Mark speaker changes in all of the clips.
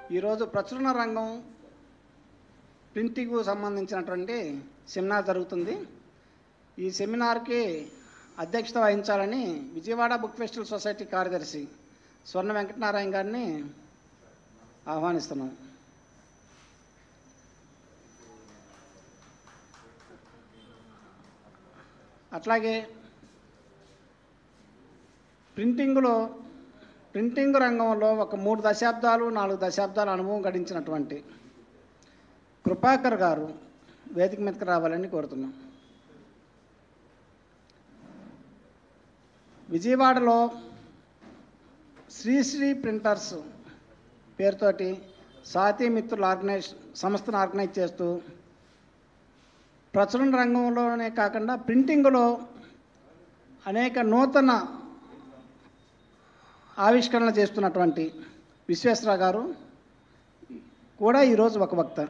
Speaker 1: ఈరోజు ప్రచురణ రంగం ప్రింటింగ్కు సంబంధించినటువంటి సెమినార్ జరుగుతుంది ఈ సెమినార్కి అధ్యక్షత వహించాలని విజయవాడ బుక్ ఫెస్టివల్ సొసైటీ కార్యదర్శి స్వర్ణ వెంకటనారాయణ గారిని ఆహ్వానిస్తున్నాం అట్లాగే ప్రింటింగ్లో ప్రింటింగ్ రంగంలో ఒక మూడు దశాబ్దాలు నాలుగు దశాబ్దాల అనుభవం గడించినటువంటి కృపాకర్ గారు వేదిక మీదకి రావాలని కోరుతున్నాం విజయవాడలో శ్రీశ్రీ ప్రింటర్స్ పేరుతోటి సాతి మిత్రులు ఆర్గనైజ్ సంస్థను ఆర్గనైజ్ చేస్తూ ప్రచురణ రంగంలోనే కాకుండా ప్రింటింగ్లో అనేక నూతన ఆవిష్కరణలు చేస్తున్నటువంటి విశ్వేశ్వరరావు గారు కూడా ఈరోజు ఒక వక్త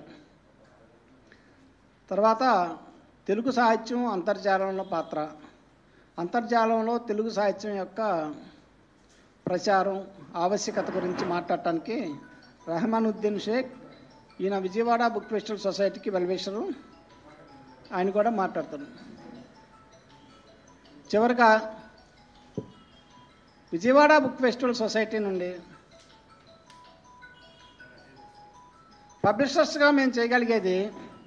Speaker 1: తర్వాత తెలుగు సాహిత్యం అంతర్జాలంలో పాత్ర అంతర్జాలంలో తెలుగు సాహిత్యం యొక్క ప్రచారం ఆవశ్యకత గురించి మాట్లాడటానికి రెహమానుద్దీన్ షేక్ ఈయన విజయవాడ బుక్ ఫెస్టివల్ సొసైటీకి వెల్వేషరు ఆయన కూడా మాట్లాడుతారు చివరిగా విజయవాడ బుక్ ఫెస్టివల్ సొసైటీ నుండి పబ్లిషర్స్గా మేము చేయగలిగేది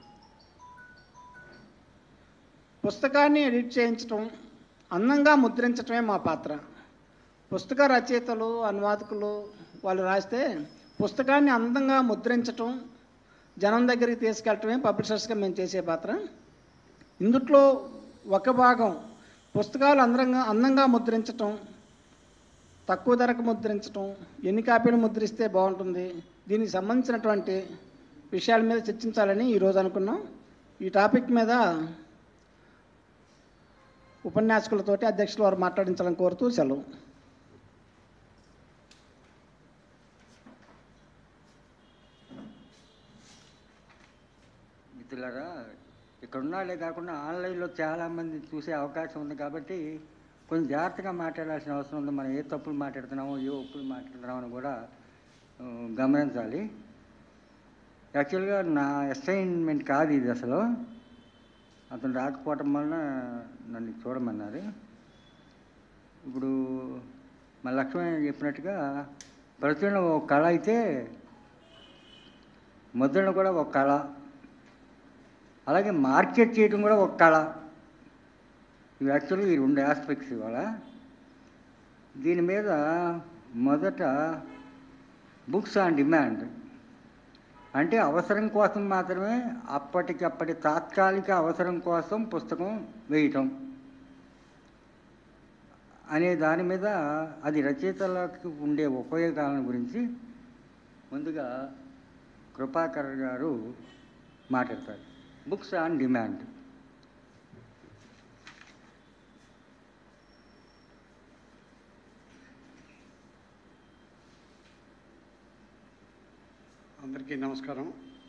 Speaker 1: పుస్తకాన్ని ఎడిట్ చేయించటం అందంగా ముద్రించటమే మా పాత్ర పుస్తక రచయితలు అనువాదకులు వాళ్ళు రాస్తే పుస్తకాన్ని అందంగా ముద్రించటం జనం దగ్గరికి తీసుకెళ్ళటమే పబ్లిషర్స్గా మేము చేసే పాత్ర ఇందుట్లో ఒక భాగం పుస్తకాలు అందంగా అందంగా ముద్రించటం తక్కువ ధరకు ముద్రించటం ఎన్ని కాపీలు ముద్రిస్తే బాగుంటుంది దీనికి సంబంధించినటువంటి విషయాల మీద చర్చించాలని ఈరోజు అనుకున్నాం ఈ టాపిక్ మీద ఉపన్యాసకులతోటి అధ్యక్షులు వారు మాట్లాడించాలని కోరుతూ సెలవు
Speaker 2: మిత్రులారా ఇక్కడ ఉన్నాళ్ళే కాకుండా ఆన్లైన్లో చాలామంది చూసే అవకాశం ఉంది కాబట్టి కొంచెం జాగ్రత్తగా మాట్లాడాల్సిన అవసరం ఉంది మనం ఏ తప్పులు మాట్లాడుతున్నామో ఏ ఒప్పులు మాట్లాడుతున్నామో అని కూడా ఆ, గమనించాలి యాక్చువల్గా నా అసైన్మెంట్ కాదు ఇది అసలు అతను రాకపోవటం వలన నన్ను చూడమన్నారు ఇప్పుడు మా లక్ష్మణ్ చెప్పినట్టుగా ప్రచురణ ఒక కళ అయితే ముద్రణ కూడా ఒక కళ అలాగే మార్కెట్ చేయడం కూడా ఒక కళ ఇవి యాక్చువల్గా ఈ రెండు ఆస్పెక్ట్స్ ఇవాళ దీని మీద మొదట బుక్స్ ఆన్ డిమాండ్ అంటే అవసరం కోసం మాత్రమే అప్పటికప్పటి తాత్కాలిక అవసరం కోసం పుస్తకం వేయటం అనే దాని మీద అది రచయితలకు ఉండే ఉపయోగాలను గురించి ముందుగా కృపాకర్ గారు మాట్లాడతారు బుక్స్ ఆన్ డిమాండ్
Speaker 3: అందరికీ నమస్కారం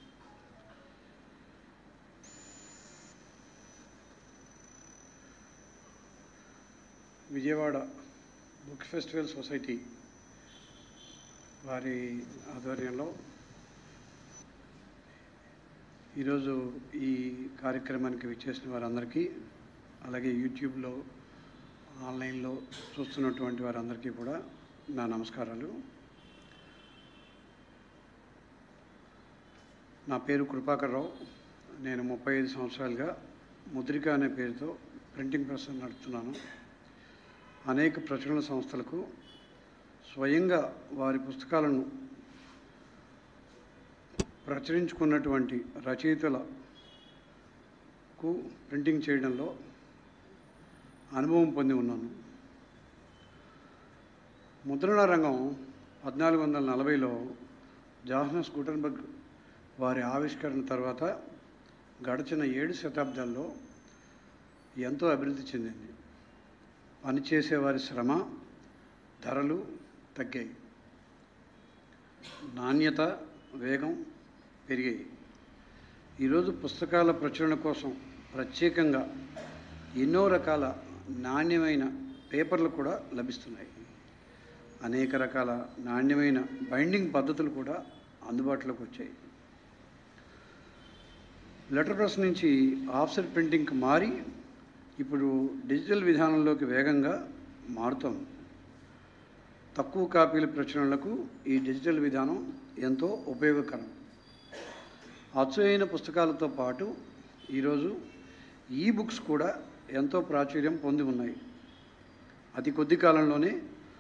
Speaker 3: విజయవాడ బుక్ ఫెస్టివల్ సొసైటీ వారి ఆధ్వర్యంలో ఈరోజు ఈ కార్యక్రమానికి విచ్చేసిన వారందరికీ అలాగే యూట్యూబ్లో ఆన్లైన్లో చూస్తున్నటువంటి వారందరికీ కూడా నా నమస్కారాలు నా పేరు కృపాకర్ రావు నేను ముప్పై ఐదు సంవత్సరాలుగా ముద్రిక అనే పేరుతో ప్రింటింగ్ ప్రెస్ నడుపుతున్నాను అనేక ప్రచురణ సంస్థలకు స్వయంగా వారి పుస్తకాలను ప్రచురించుకున్నటువంటి రచయితలకు ప్రింటింగ్ చేయడంలో అనుభవం పొంది ఉన్నాను ముద్రణ రంగం పద్నాలుగు వందల నలభైలో జాహ్నస్ గుటన్బర్గ్ వారి ఆవిష్కరణ తర్వాత గడిచిన ఏడు శతాబ్దాల్లో ఎంతో అభివృద్ధి చెందింది పనిచేసేవారి శ్రమ ధరలు తగ్గాయి నాణ్యత వేగం పెరిగాయి ఈరోజు పుస్తకాల ప్రచురణ కోసం ప్రత్యేకంగా ఎన్నో రకాల నాణ్యమైన పేపర్లు కూడా లభిస్తున్నాయి అనేక రకాల నాణ్యమైన బైండింగ్ పద్ధతులు కూడా అందుబాటులోకి వచ్చాయి లెటర్ ప్రెస్ నుంచి ఆఫ్సెట్ ప్రింటింగ్కి మారి ఇప్పుడు డిజిటల్ విధానంలోకి వేగంగా మారుతోంది తక్కువ కాపీల ప్రచురణలకు ఈ డిజిటల్ విధానం ఎంతో ఉపయోగకరం అచ్చు అయిన పుస్తకాలతో పాటు ఈరోజు ఈ బుక్స్ కూడా ఎంతో ప్రాచుర్యం పొంది ఉన్నాయి అతి కొద్ది కాలంలోనే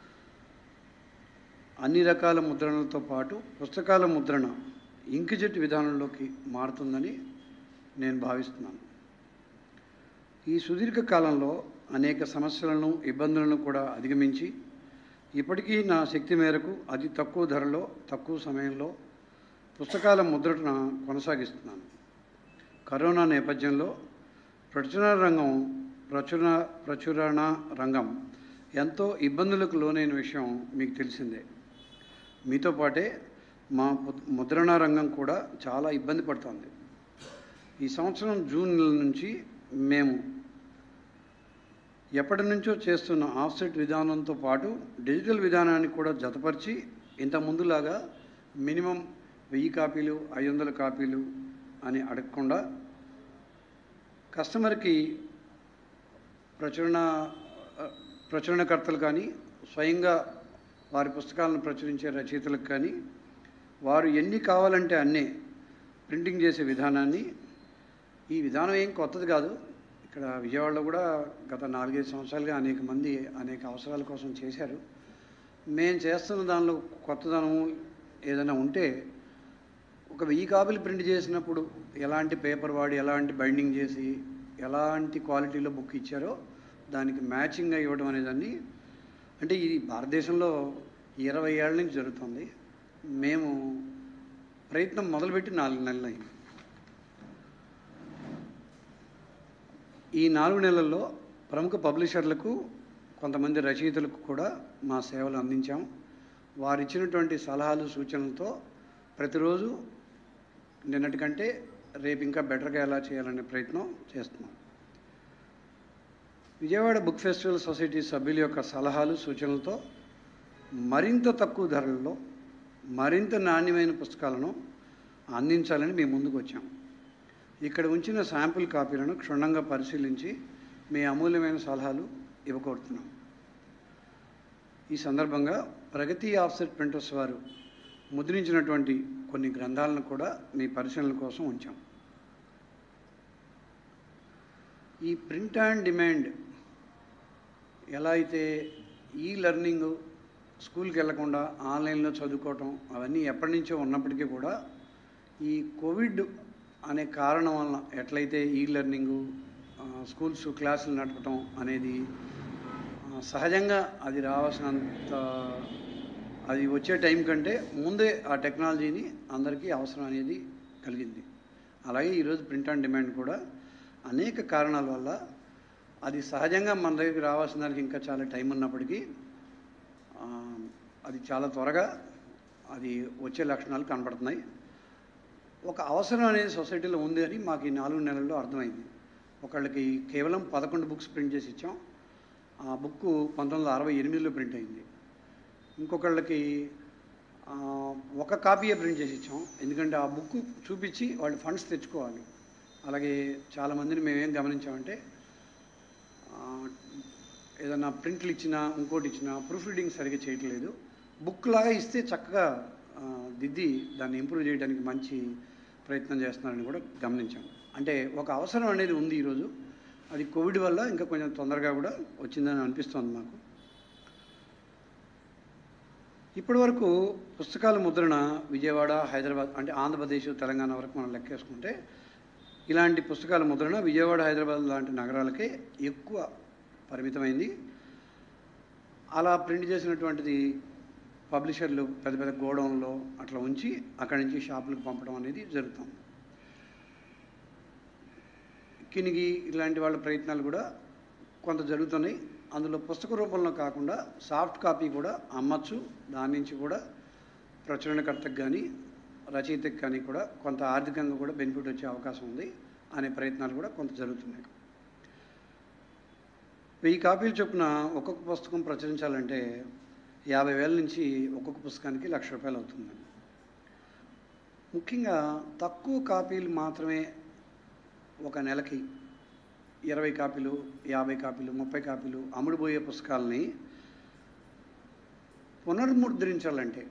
Speaker 3: అన్ని రకాల ముద్రణలతో పాటు పుస్తకాల ముద్రణ ఇంకుజెట్ విధానంలోకి మారుతుందని నేను భావిస్తున్నాను ఈ సుదీర్ఘ కాలంలో అనేక సమస్యలను ఇబ్బందులను కూడా అధిగమించి ఇప్పటికీ నా శక్తి మేరకు అతి తక్కువ ధరలో తక్కువ సమయంలో పుస్తకాల ముద్రణ కొనసాగిస్తున్నాను కరోనా నేపథ్యంలో ప్రచురణ రంగం ప్రచురణ ప్రచురణ రంగం ఎంతో ఇబ్బందులకు లోనైన విషయం మీకు తెలిసిందే మీతో పాటే మా ము- ముద్రణ రంగం కూడా చాలా ఇబ్బంది పడుతోంది ఈ సంవత్సరం జూన్ నెల నుంచి మేము ఎప్పటి నుంచో చేస్తున్న ఆఫ్సెట్ విధానంతో పాటు డిజిటల్ విధానాన్ని కూడా జతపరిచి ఇంత ముందులాగా మినిమం వెయ్యి కాపీలు ఐదు వందల కాపీలు అని అడగకుండా కస్టమర్కి ప్రచురణ ఆ, ప్రచురణకర్తలు కానీ స్వయంగా వారి పుస్తకాలను ప్రచురించే రచయితలకు కానీ వారు ఎన్ని కావాలంటే అన్నీ ప్రింటింగ్ చేసే విధానాన్ని ఈ విధానం ఏం కొత్తది కాదు ఇక్కడ విజయవాడలో కూడా గత నాలుగైదు సంవత్సరాలుగా అనేక మంది అనేక అవసరాల కోసం చేశారు మేము చేస్తున్న దానిలో కొత్తదనం ఏదైనా ఉంటే ఒక వెయ్యి కాపీలు ప్రింట్ చేసినప్పుడు ఎలాంటి పేపర్ వాడి ఎలాంటి బైండింగ్ చేసి ఎలాంటి క్వాలిటీలో బుక్ ఇచ్చారో దానికి మ్యాచింగ్గా ఇవ్వడం అనేదాన్ని అంటే ఇది భారతదేశంలో ఇరవై ఏళ్ళ నుంచి జరుగుతుంది మేము ప్రయత్నం మొదలుపెట్టి నాలుగు నెలలు అయింది ఈ నాలుగు నెలల్లో ప్రముఖ పబ్లిషర్లకు కొంతమంది రచయితలకు కూడా మా సేవలు అందించాం వారు ఇచ్చినటువంటి సలహాలు సూచనలతో ప్రతిరోజు నిన్నటి కంటే రేపు ఇంకా బెటర్గా ఎలా చేయాలనే ప్రయత్నం చేస్తున్నాం విజయవాడ బుక్ ఫెస్టివల్ సొసైటీ సభ్యుల యొక్క సలహాలు సూచనలతో మరింత తక్కువ ధరలలో మరింత నాణ్యమైన పుస్తకాలను అందించాలని మేము ముందుకు వచ్చాం ఇక్కడ ఉంచిన శాంపిల్ కాపీలను క్షుణ్ణంగా పరిశీలించి మీ అమూల్యమైన సలహాలు ఇవ్వకోరుతున్నాం ఈ సందర్భంగా ప్రగతి ఆఫ్సెట్ ప్రింటర్స్ వారు ముద్రించినటువంటి కొన్ని గ్రంథాలను కూడా మీ పరిశీలన కోసం ఉంచాం ఈ ప్రింట్ అండ్ డిమాండ్ ఎలా అయితే ఈ లెర్నింగ్ స్కూల్కి వెళ్లకుండా ఆన్లైన్లో చదువుకోవటం అవన్నీ ఎప్పటి నుంచో ఉన్నప్పటికీ కూడా ఈ కోవిడ్ అనే కారణం వలన ఎట్లయితే ఈ లెర్నింగు స్కూల్స్ క్లాసులు నడపటం అనేది ఆ, సహజంగా అది రావాల్సినంత అది వచ్చే టైం కంటే ముందే ఆ టెక్నాలజీని అందరికీ అవసరం అనేది కలిగింది అలాగే ఈరోజు ప్రింట్ అండ్ డిమాండ్ కూడా అనేక కారణాల వల్ల అది సహజంగా మన దగ్గరికి రావాల్సిన దానికి ఇంకా చాలా టైం ఉన్నప్పటికీ ఆ, అది చాలా త్వరగా అది వచ్చే లక్షణాలు కనపడుతున్నాయి ఒక అవసరం అనేది సొసైటీలో ఉంది అని మాకు ఈ నాలుగు నెలల్లో అర్థమైంది ఒకళ్ళకి కేవలం పదకొండు బుక్స్ ప్రింట్ చేసి ఇచ్చాం ఆ బుక్ పంతొమ్మిది వందల అరవై ఎనిమిదిలో ప్రింట్ అయింది ఇంకొకళ్ళకి ఆ, ఒక కాపీయే ప్రింట్ చేసి ఇచ్చాం ఎందుకంటే ఆ బుక్ చూపించి వాళ్ళు ఫండ్స్ తెచ్చుకోవాలి అలాగే చాలామందిని మేమేం గమనించామంటే ఆ, ఏదైనా ప్రింట్లు ఇచ్చినా ఇంకోటి ఇచ్చినా ప్రూఫ్ రీడింగ్ సరిగ్గా చేయట్లేదు బుక్ లాగా ఇస్తే చక్కగా ఆ, దిద్ది దాన్ని ఇంప్రూవ్ చేయడానికి మంచి ప్రయత్నం చేస్తున్నారని కూడా గమనించాం అంటే ఒక అవసరం అనేది ఉంది ఈరోజు అది కోవిడ్ వల్ల ఇంకా కొంచెం తొందరగా కూడా వచ్చిందని అనిపిస్తోంది మాకు ఇప్పటివరకు పుస్తకాల ముద్రణ విజయవాడ హైదరాబాద్ అంటే ఆంధ్రప్రదేశ్ తెలంగాణ వరకు మనం లెక్కేసుకుంటే ఇలాంటి పుస్తకాల ముద్రణ విజయవాడ హైదరాబాద్ లాంటి నగరాలకే ఎక్కువ పరిమితమైంది అలా ప్రింట్ చేసినటువంటిది పబ్లిషర్లు పెద్ద పెద్ద గోడౌన్లో అట్లా ఉంచి అక్కడి నుంచి షాపులకు పంపడం అనేది జరుగుతుంది కినిగి ఇలాంటి వాళ్ళ ప్రయత్నాలు కూడా కొంత జరుగుతున్నాయి అందులో పుస్తక రూపంలో కాకుండా సాఫ్ట్ కాపీ కూడా అమ్మచ్చు దాని నుంచి కూడా ప్రచురణకర్తకు కానీ రచయితకు కానీ కూడా కొంత ఆర్థికంగా కూడా బెనిఫిట్ వచ్చే అవకాశం ఉంది అనే ప్రయత్నాలు కూడా కొంత జరుగుతున్నాయి వెయ్యి కాపీలు చొప్పున ఒక్కొక్క పుస్తకం ప్రచురించాలంటే యాభై వేల నుంచి ఒక్కొక్క పుస్తకానికి లక్ష రూపాయలు అవుతుందండి ముఖ్యంగా తక్కువ కాపీలు మాత్రమే ఒక నెలకి ఇరవై కాపీలు యాభై కాపీలు ముప్పై కాపీలు అమ్ముడుపోయే పుస్తకాలని పునర్ముద్రించాలంటే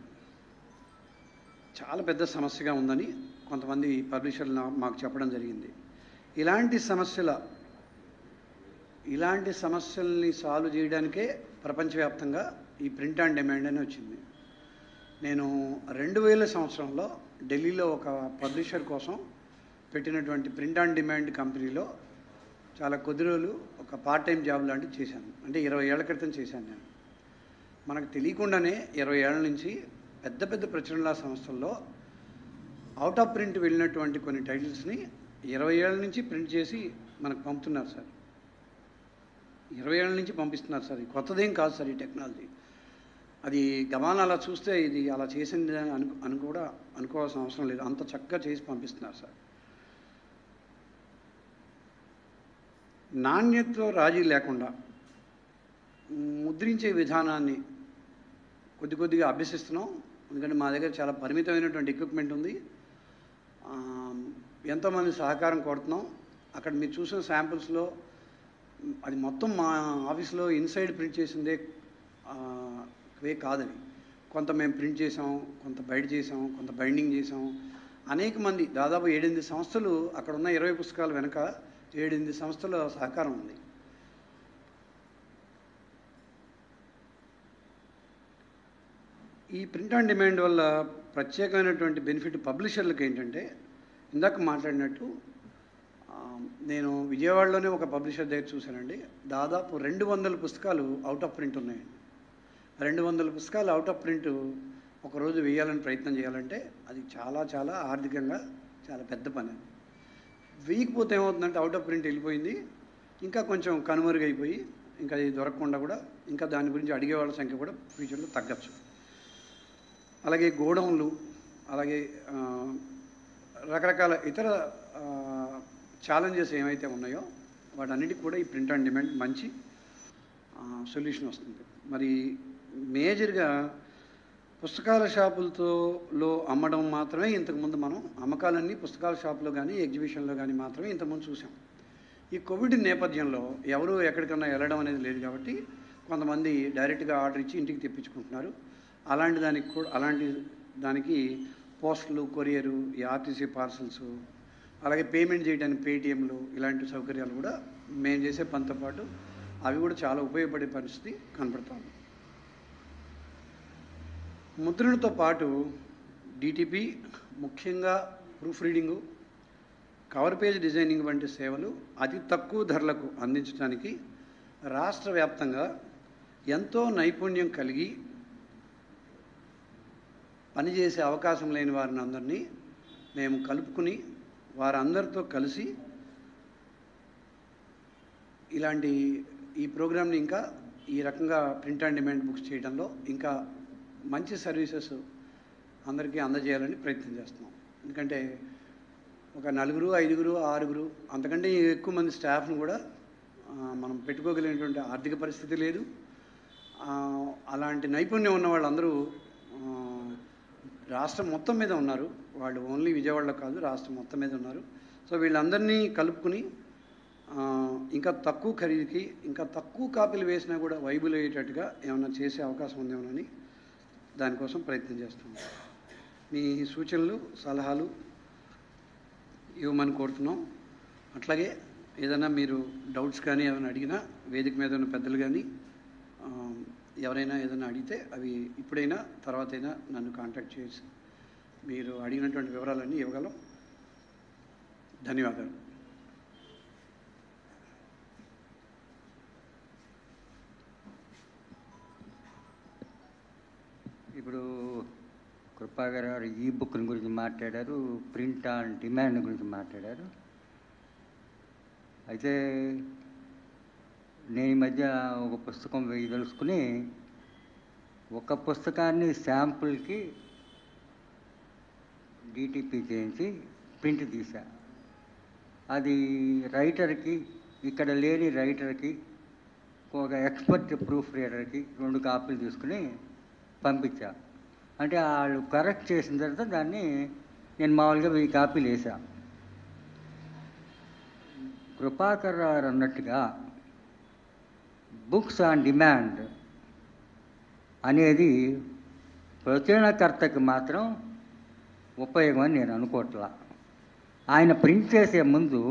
Speaker 3: చాలా పెద్ద సమస్యగా ఉందని కొంతమంది పబ్లిషర్లు నా- మాకు చెప్పడం జరిగింది ఇలాంటి సమస్యల ఇలాంటి సమస్యల్ని సాల్వ్ చేయడానికే ప్రపంచవ్యాప్తంగా ఈ ప్రింట్ అండ్ డిమాండ్ అని వచ్చింది నేను రెండు వేల సంవత్సరంలో ఢిల్లీలో ఒక పబ్లిషర్ కోసం పెట్టినటువంటి ప్రింట్ అండ్ డిమాండ్ కంపెనీలో చాలా కొద్ది రోజులు ఒక పార్ట్ టైం జాబ్ లాంటివి చేశాను అంటే ఇరవై ఏళ్ల క్రితం చేశాను నేను మనకు తెలియకుండానే ఇరవై ఏళ్ళ నుంచి పెద్ద పెద్ద ప్రచురణల సంస్థల్లో అవుట్ ఆఫ్ ప్రింట్ వెళ్ళినటువంటి కొన్ని టైటిల్స్ని ఇరవై ఏళ్ళ నుంచి ప్రింట్ చేసి మనకు పంపుతున్నారు సార్ ఇరవై ఏళ్ళ నుంచి పంపిస్తున్నారు సార్ ఇది కొత్తదేం కాదు సార్ ఈ టెక్నాలజీ అది గమాన అలా చూస్తే ఇది అలా చేసింది అని అను అని కూడా అనుకోవాల్సిన అవసరం లేదు అంత చక్కగా చేసి పంపిస్తున్నారు సార్ నాణ్యతలో రాజీ లేకుండా ముద్రించే విధానాన్ని కొద్ది కొద్దిగా అభ్యసిస్తున్నాం ఎందుకంటే మా దగ్గర చాలా పరిమితమైనటువంటి ఎక్విప్మెంట్ ఉంది ఆ, ఎంతోమంది సహకారం కోరుతున్నాం అక్కడ మీరు చూసిన శాంపిల్స్లో అది మొత్తం మా ఆఫీస్లో ఇన్సైడ్ ప్రింట్ చేసిందే ఆ, వే కాదని కొంత మేము ప్రింట్ చేసాం కొంత బయట చేసాం కొంత బైండింగ్ చేసాం అనేక మంది దాదాపు ఏడెనిమిది సంస్థలు అక్కడ ఉన్న ఇరవై పుస్తకాల వెనుక ఏడెనిమిది సంస్థల సహకారం ఉంది ఈ ప్రింట్ అండ్ డిమాండ్ వల్ల ప్రత్యేకమైనటువంటి బెనిఫిట్ పబ్లిషర్లకు ఏంటంటే ఇందాక మాట్లాడినట్టు ఆ, నేను విజయవాడలోనే ఒక పబ్లిషర్ దగ్గర చూశానండి దాదాపు రెండు వందల పుస్తకాలు అవుట్ ఆఫ్ ప్రింట్ ఉన్నాయండి రెండు వందల పుస్తకాలు అవుట్ ఆఫ్ ప్రింట్ ఒకరోజు వేయాలని ప్రయత్నం చేయాలంటే అది చాలా చాలా ఆర్థికంగా చాలా పెద్ద పని అది వేయకపోతే ఏమవుతుందంటే అవుట్ ఆఫ్ ప్రింట్ వెళ్ళిపోయింది ఇంకా కొంచెం కనుమరుగైపోయి ఇంకా అది దొరకకుండా కూడా ఇంకా దాని గురించి అడిగే వాళ్ళ సంఖ్య కూడా ఫ్యూచర్లో తగ్గచ్చు అలాగే గోడౌన్లు అలాగే ఆ, రకరకాల ఇతర ఛాలెంజెస్ ఏమైతే ఉన్నాయో వాటన్నిటికి కూడా ఈ ప్రింట్ అండ్ డిమాండ్ మంచి సొల్యూషన్ వస్తుంది మరి మేజర్గా పుస్తకాల షాపులతో లో అమ్మడం మాత్రమే ఇంతకుముందు మనం అమ్మకాలన్నీ పుస్తకాల షాపులో కానీ ఎగ్జిబిషన్లో కానీ మాత్రమే ఇంతకుముందు చూసాం ఈ కోవిడ్ నేపథ్యంలో ఎవరు ఎక్కడికన్నా వెళ్ళడం అనేది లేదు కాబట్టి కొంతమంది డైరెక్ట్గా ఆర్డర్ ఇచ్చి ఇంటికి తెప్పించుకుంటున్నారు అలాంటి దానికి కూడా అలాంటి దానికి పోస్టులు కొరియరు ఈ ఆర్టీసీ పార్సల్స్ అలాగే పేమెంట్ చేయడానికి పేటిఎంలు ఇలాంటి సౌకర్యాలు కూడా మేము చేసే పనితో పాటు అవి కూడా చాలా ఉపయోగపడే పరిస్థితి కనపడుతుంది ముద్రణతో పాటు డిటిపి ముఖ్యంగా proof reading cover page designing వంటి సేవలు అతి తక్కువ ధరలకు అందించడానికి రాష్ట్ర వ్యాప్తంగా ఎంతో నైపుణ్యం కలిగి పనిచేసే అవకాశం లేని వారిని అందరినీ మేము కలుపుకుని వారందరితో కలిసి ఇలాంటి ఈ ప్రోగ్రామ్ని ఇంకా ఈ రకంగా ప్రింట్ అండ్ డిమాండ్ బుక్స్ చేయడంలో ఇంకా మంచి సర్వీసెస్ అందరికీ అందజేయాలని ప్రయత్నం చేస్తున్నాం ఎందుకంటే ఒక నలుగురు ఐదుగురు ఆరుగురు అంతకంటే ఎక్కువ మంది స్టాఫ్ను కూడా ఆ, మనం పెట్టుకోగలిగినటువంటి ఆర్థిక పరిస్థితి లేదు ఆ, అలాంటి నైపుణ్యం ఉన్న వాళ్ళందరూ ఆ, రాష్ట్రం మొత్తం మీద ఉన్నారు వాళ్ళు ఓన్లీ విజయవాడలో కాదు రాష్ట్రం మొత్తం మీద ఉన్నారు సో వీళ్ళందరినీ కలుపుకుని ఆ, ఇంకా తక్కువ ఖరీదుకి ఇంకా తక్కువ కాపీలు వేసినా కూడా వైబుల్ అయ్యేటట్టుగా ఏమైనా చేసే అవకాశం ఉందేమోనని దానికోసం ప్రయత్నం చేస్తున్నాం మీ సూచనలు సలహాలు ఇవ్వమని కోరుతున్నాం అట్లాగే ఏదైనా మీరు డౌట్స్ కానీ ఏమైనా అడిగినా వేదిక మీద ఉన్న పెద్దలు కానీ ఆ, ఎవరైనా ఏదైనా అడిగితే అవి ఇప్పుడైనా తర్వాతైనా నన్ను కాంటాక్ట్ చేసి మీరు అడిగినటువంటి వివరాలన్నీ ఇవ్వగలం ధన్యవాదాలు
Speaker 2: ఇప్పుడు కృపాగారు గారు ఈ బుక్ గురించి మాట్లాడారు ప్రింట్ ఆన్ డిమాండ్ గురించి మాట్లాడారు అయితే నేను ఈ మధ్య ఒక పుస్తకం వేయదలుచుకుని ఒక పుస్తకాన్ని శాంపుల్కి డిటిపి చేయించి ప్రింట్ తీసా అది రైటర్కి ఇక్కడ లేని రైటర్కి ఒక ఎక్స్పర్ట్ ప్రూఫ్ రీడర్కి రెండు కాపీలు తీసుకుని పంపించా అంటే వాళ్ళు కరెక్ట్ చేసిన తర్వాత దాన్ని నేను మామూలుగా వెయ్యి కాపీలు వేసా కృపాకర్ గారు అన్నట్టుగా బుక్స్ ఆన్ డిమాండ్ అనేది ప్రచురణకర్తకి మాత్రం ఉపయోగం అని నేను అనుకోవట్లా ఆయన ప్రింట్ చేసే ముందు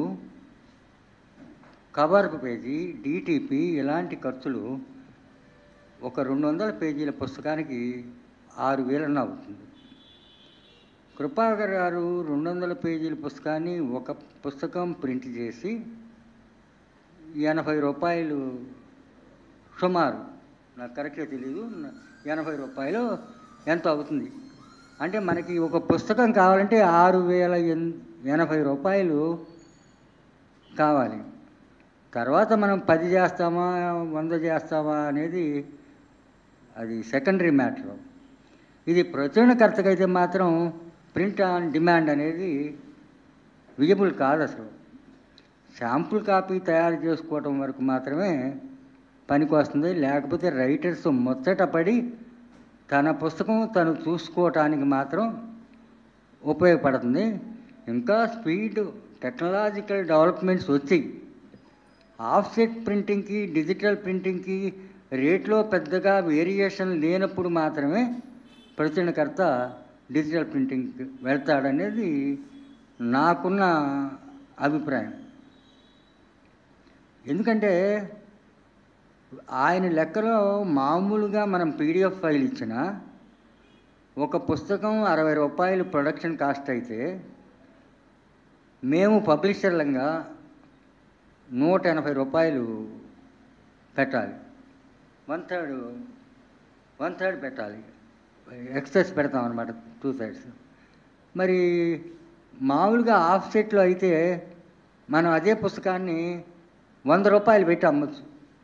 Speaker 2: కవర్ పేజీ డిటిపి ఇలాంటి ఖర్చులు ఒక రెండు వందల పేజీల పుస్తకానికి ఆరు వేలన్న అవుతుంది కృపాకర్ గారు రెండు వందల పేజీల పుస్తకాన్ని ఒక పుస్తకం ప్రింట్ చేసి ఎనభై రూపాయలు సుమారు నాకు కరెక్ట్గా తెలియదు న- ఎనభై రూపాయలు ఎంత అవుతుంది అంటే మనకి ఒక పుస్తకం కావాలంటే ఆరు వేల ఎన్- ఎనభై రూపాయలు కావాలి తర్వాత మనం పది చేస్తామా వంద చేస్తామా అనేది అది సెకండరీ మ్యాటర్ ఇది ప్రచురణకర్తకైతే మాత్రం ప్రింట్ ఆన్ డిమాండ్ అనేది విజబుల్ కాదు అసలు శాంపుల్ కాపీ తయారు చేసుకోవటం వరకు మాత్రమే పనికి వస్తుంది లేకపోతే రైటర్స్ ముచ్చట పడి తన పుస్తకం తను చూసుకోవటానికి మాత్రం ఉపయోగపడుతుంది ఇంకా స్పీడ్ టెక్నాలజికల్ డెవలప్మెంట్స్ వచ్చాయి ఆఫ్సెట్ ప్రింటింగ్కి డిజిటల్ ప్రింటింగ్కి రేట్లో పెద్దగా వేరియేషన్ లేనప్పుడు మాత్రమే ప్రచురణకర్త డిజిటల్ ప్రింటింగ్కి వెళ్తాడనేది నాకున్న అభిప్రాయం ఎందుకంటే ఆయన లెక్కలో మామూలుగా మనం పీడిఎఫ్ ఫైల్ ఇచ్చిన ఒక పుస్తకం అరవై రూపాయలు ప్రొడక్షన్ కాస్ట్ అయితే మేము పబ్లిషర్లంగా నూట ఎనభై రూపాయలు పెట్టాలి వన్ థర్డ్ వన్ థర్డ్ పెట్టాలి ఎక్సెస్ పెడతాం అనమాట టూ సైడ్స్ మరి మామూలుగా ఆఫ్ సెట్లో అయితే మనం అదే పుస్తకాన్ని వంద రూపాయలు పెట్టి అమ్మచ్చు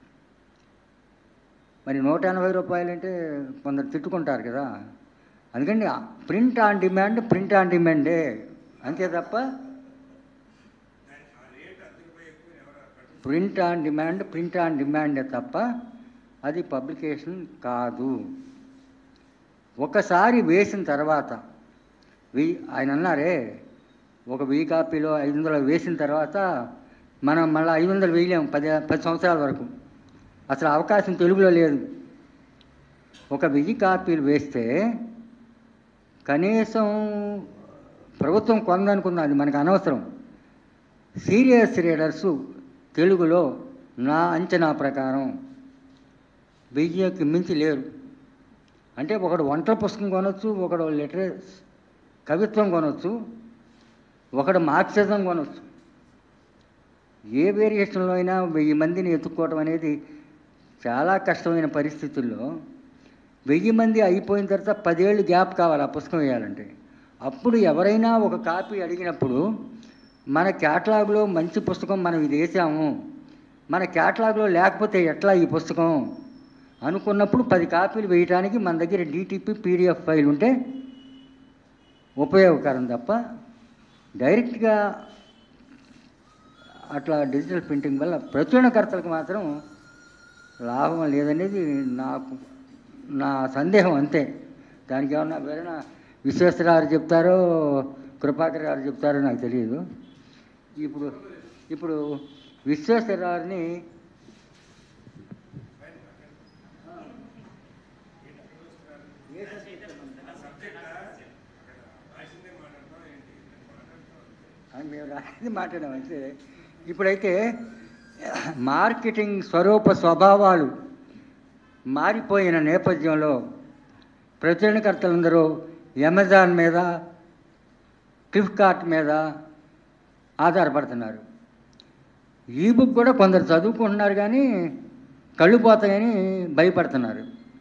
Speaker 2: మరి నూట ఎనభై రూపాయలు అంటే కొందరు తిట్టుకుంటారు కదా అందుకని print on demand print on డిమాండే అంతే తప్ప print on demand print on డిమాండే తప్ప అది పబ్లికేషన్ కాదు ఒకసారి వేసిన తర్వాత వెయ్యి ఆయన అన్నారే ఒక వెయ్యి కాపీలో ఐదు వందలు వేసిన తర్వాత మనం మళ్ళీ ఐదు వందలు వేయలేము పది పది సంవత్సరాల వరకు అసలు అవకాశం తెలుగులో లేదు ఒక వెయ్యి కాపీలు వేస్తే కనీసం ప్రభుత్వం కొందనుకున్నది మనకు అనవసరం సీరియస్ రీడర్సు తెలుగులో నా అంచనా ప్రకారం వెయ్యికి మించి లేరు అంటే ఒకడు వంటల పుస్తకం కొనొచ్చు ఒకడు లిటరేస్ కవిత్వం కొనొచ్చు ఒకడు మార్క్సిజం కొనొచ్చు ఏ వేరియేషన్లో అయినా వెయ్యి మందిని ఎత్తుక్కోవడం అనేది చాలా కష్టమైన పరిస్థితుల్లో వెయ్యి మంది అయిపోయిన తర్వాత పదేళ్ళు గ్యాప్ కావాలి ఆ పుస్తకం వేయాలంటే అప్పుడు ఎవరైనా ఒక కాపీ అడిగినప్పుడు మన క్యాటలాగ్లో మంచి పుస్తకం మనం ఇది వేసాము మన క్యాటలాగ్లో లేకపోతే ఎట్లా ఈ పుస్తకం అనుకున్నప్పుడు పది కాపీలు వేయడానికి మన దగ్గర డిటిపి పీడిఎఫ్ ఫైల్ ఉంటే ఉపయోగకరం తప్ప డైరెక్ట్గా అట్లా డిజిటల్ ప్రింటింగ్ వల్ల ప్రచురణకర్తలకు మాత్రం లాభం లేదనేది నాకు నా సందేహం అంతే దానికి ఏమన్నా వేరేనా విశ్వేశ్వరరావు చెప్తారో కృపాకర్ గారు చెప్తారో నాకు తెలియదు ఇప్పుడు ఇప్పుడు విశ్వేశ్వరరావుని అని మేము రాసింది మాట్లాడాం అయితే ఇప్పుడైతే మార్కెటింగ్ స్వరూప స్వభావాలు మారిపోయిన నేపథ్యంలో ప్రచురణకర్తలందరూ అమెజాన్ మీద ఫ్లిప్కార్ట్ మీద ఆధారపడుతున్నారు ఈ బుక్ కూడా కొందరు చదువుకుంటున్నారు కానీ కళ్ళు పోతాయని భయపడుతున్నారు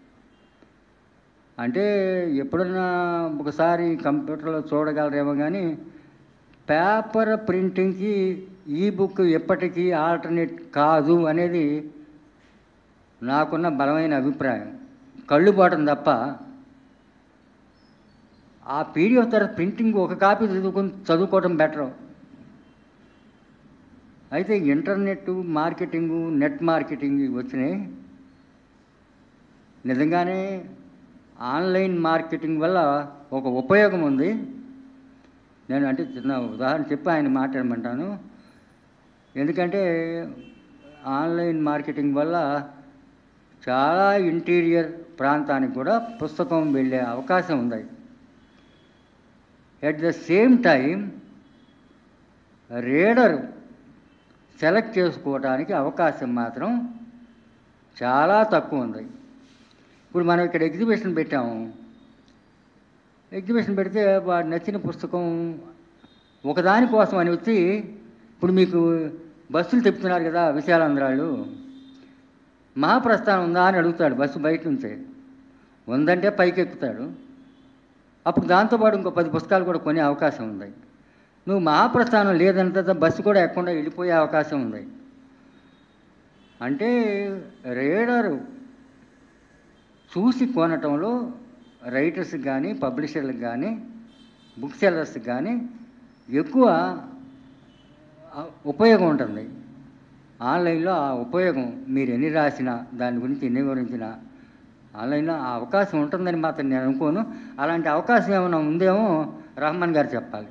Speaker 2: అంటే ఎప్పుడన్నా ఒకసారి కంప్యూటర్లో చూడగలరేమో కానీ పేపర్ ప్రింటింగ్కి ఈ బుక్ ఎప్పటికీ ఆల్టర్నేట్ కాదు అనేది నాకున్న బలమైన అభిప్రాయం కళ్ళు పోవటం తప్ప ఆ పీడిఎఫ్ తర్వాత ప్రింటింగ్ ఒక కాపీ చదువుకుని చదువుకోవటం బెటర్ అయితే ఇంటర్నెట్ మార్కెటింగు నెట్ మార్కెటింగ్ వచ్చినాయి నిజంగానే ఆన్లైన్ మార్కెటింగ్ వల్ల ఒక ఉపయోగం ఉంది నేను అంటే చిన్న ఉదాహరణ చెప్పి ఆయన మాట్లాడమంటాను ఎందుకంటే ఆన్లైన్ మార్కెటింగ్ వల్ల చాలా ఇంటీరియర్ ప్రాంతానికి కూడా పుస్తకం వెళ్ళే అవకాశం ఉంది at the same time reader select చేసుకోవడానికి అవకాశం మాత్రం చాలా తక్కువ ఉంది ఇప్పుడు మనం ఇక్కడ ఎగ్జిబిషన్ పెట్టాము ఎగ్జిబిషన్ పెడితే వాడు నచ్చిన పుస్తకం ఒకదాని కోసం అని వచ్చి ఇప్పుడు మీకు బస్సులు తిప్పుతున్నారు కదా విశాలాంధ్రాలు మహాప్రస్థానం ఉందా అని అడుగుతాడు బస్సు బయట నుంచే ఉందంటే పైకి ఎక్కుతాడు అప్పుడు దాంతోపాటు ఇంకో పది పుస్తకాలు కూడా కొనే అవకాశం ఉంది నువ్వు మహాప్రస్థానం లేదంటే బస్సు కూడా ఎక్కకుండా వెళ్ళిపోయే అవకాశం ఉంది అంటే రీడరు చూసి కొనటంలో రైటర్స్కి కానీ పబ్లిషర్లకు కానీ బుక్ సెల్లర్స్కి కానీ ఎక్కువ ఆ, ఉపయోగం ఉంటుంది ఆన్లైన్లో ఆ ఉపయోగం మీరు ఎన్ని రాసినా దాని గురించి ఎన్ని వివరించినా ఆన్లైన్లో ఆ అవకాశం ఉంటుందని మాత్రం నేను అనుకోను అలాంటి అవకాశం ఏమైనా ఉందేమో రహమాన్ గారు చెప్పాలి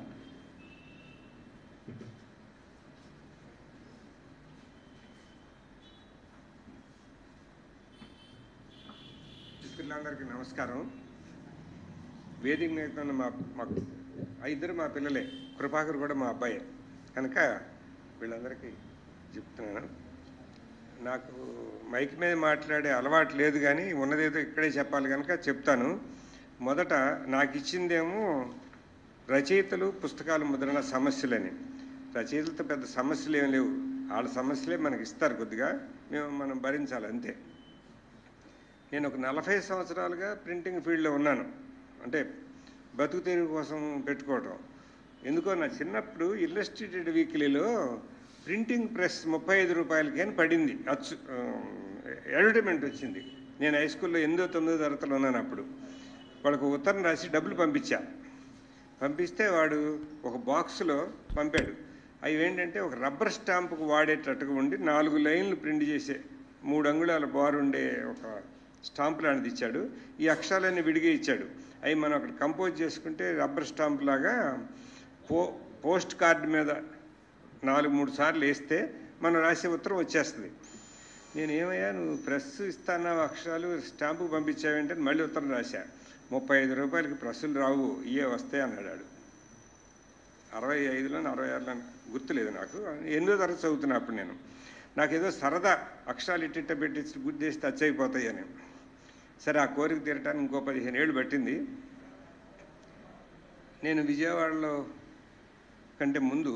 Speaker 4: పిల్లలందరికీ నమస్కారం వేదిక మీద ఉన్న మా మాకు ఆ ఇద్దరు మా పిల్లలే కృపాకర్ కూడా మా అబ్బాయే కనుక వీళ్ళందరికీ చెప్తున్నాను నాకు మైక్ మీద మాట్లాడే అలవాటు లేదు కానీ ఉన్నదేదో ఇక్కడే చెప్పాలి కనుక చెప్తాను మొదట నాకు ఇచ్చిందేమో రచయితలు పుస్తకాలు ముద్రణ సమస్యలని రచయితలతో పెద్ద సమస్యలు ఏం లేవు వాళ్ళ సమస్యలే మనకి ఇస్తారు కొద్దిగా మేము మనం భరించాలి అంతే నేను ఒక నలభై సంవత్సరాలుగా ప్రింటింగ్ ఫీల్డ్లో ఉన్నాను అంటే బతుకు తెరువు కోసం పెట్టుకోవటం ఎందుకో నా చిన్నప్పుడు ఇల్లస్ట్రేటెడ్ వీక్లీలో ప్రింటింగ్ ప్రెస్ ముప్పై ఐదు రూపాయలకి అని పడింది అచ్చు అడ్వర్టైజ్మెంట్ వచ్చింది నేను హై స్కూల్లో ఎనిమిదో తొమ్మిదో తరగతిలో ఉన్నాను అప్పుడు వాళ్ళకు ఉత్తరం రాసి డబ్బులు పంపించా పంపిస్తే వాడు ఒక బాక్స్లో పంపాడు అవి ఏంటంటే ఒక రబ్బర్ స్టాంపుకు వాడేటట్టుగా ఉండి నాలుగు లైన్లు ప్రింట్ చేసే మూడు అంగుళాల బార్ ఉండే ఒక స్టాంప్ లాంటిది ఇచ్చాడు ఈ అక్షరాలన్నీ విడిగా ఇచ్చాడు అవి మనం అక్కడ కంపోజ్ చేసుకుంటే రబ్బర్ స్టాంప్ లాగా పో పోస్ట్ కార్డు మీద నాలుగు మూడు సార్లు వేస్తే మనం రాసే ఉత్తరం వచ్చేస్తుంది నేను ఏమయ్యా నువ్వు ప్రెస్ ఇస్తానా అక్షరాలు స్టాంపు పంపించావేంటే మళ్ళీ ఉత్తరం రాశా ముప్పై ఐదు రూపాయలకి ప్రెస్సులు రావు ఇవే వస్తాయి అన్నాడు వాడు. అరవై ఐదులో అరవై ఆరులో గుర్తులేదు నాకు ఎనిమిదో తరగతి చదువుతున్నా అప్పుడు నేను నాకేదో సరదా అక్షరాలు ఇట్టిట్ట పెట్టి గుద్దేసి టచ్ అయిపోతాయి అని సరే ఆ కోరిక తీరటానికి ఇంకో పదిహేను ఏళ్ళు పట్టింది నేను విజయవాడలో కంటే ముందు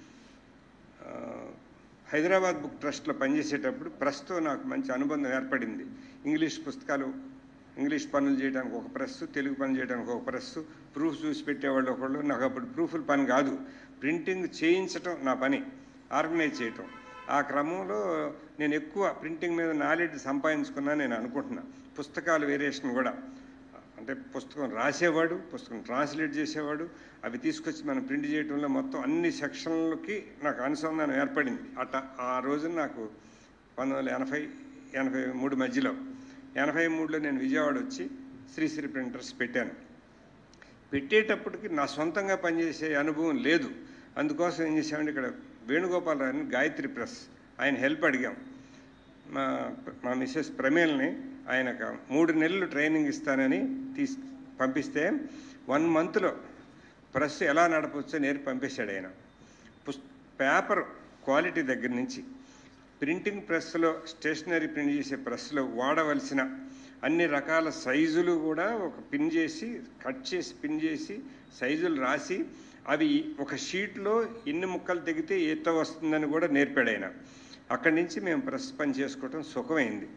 Speaker 4: ఆ, హైదరాబాద్ బుక్ ట్రస్ట్లో పనిచేసేటప్పుడు ప్రెస్తో నాకు మంచి అనుబంధం ఏర్పడింది ఇంగ్లీష్ పుస్తకాలు ఇంగ్లీష్ పనులు చేయడానికి ఒక ప్రెస్ తెలుగు పని చేయడానికి ఒక ప్రెస్ ప్రూఫ్ చూసి పెట్టేవాళ్ళు ఒకళ్ళు నాకు అప్పుడు ప్రూఫ్ల పని కాదు ప్రింటింగ్ చేయించటం నా పని ఆర్గనైజ్ చేయటం ఆ క్రమంలో నేను ఎక్కువ ప్రింటింగ్ మీద నాలెడ్జ్ సంపాదించుకున్నా నేను అనుకుంటున్నా పుస్తకాల వేరియేషన్ కూడా అంటే పుస్తకం రాసేవాడు పుస్తకం ట్రాన్స్లేట్ చేసేవాడు అవి తీసుకొచ్చి మనం ప్రింట్ చేయడంలో మొత్తం అన్ని సెక్షన్లకి నాకు అనుసంధానం ఏర్పడింది అట్ట ఆ రోజున నాకు పంతొమ్మిది వందల ఎనభై ఎనభై మూడు మధ్యలో ఎనభై మూడులో నేను విజయవాడ వచ్చి శ్రీశ్రీ ప్రింటర్స్ పెట్టాను పెట్టేటప్పటికి నా సొంతంగా పనిచేసే అనుభవం లేదు అందుకోసం ఏం చేసామంటే ఇక్కడ వేణుగోపాలరావు అని గాయత్రి ప్రెస్ ఆయన హెల్ప్ అడిగాం మా మా మిస్సెస్ ప్రమేల్ని ఆయనకు మూడు నెలలు ట్రైనింగ్ ఇస్తానని తీసి పంపిస్తే వన్ మంత్లో ప్రెస్ ఎలా నడపవచ్చో నేర్పి పంపించాడు ఆయన పుస్ పేపర్ క్వాలిటీ దగ్గర నుంచి ప్రింటింగ్ ప్రెస్లో స్టేషనరీ ప్రింట్ చేసే ప్రెస్లో వాడవలసిన అన్ని రకాల సైజులు కూడా ఒక పిన్ చేసి కట్ చేసి పిన్ చేసి సైజులు రాసి అవి ఒక షీట్లో ఎన్ని ముక్కలు తెగితే ఈత వస్తుందని కూడా నేర్పాడు ఆయన అక్కడి నుంచి మేము ప్రెస్ పని చేసుకోవటం సుఖమైంది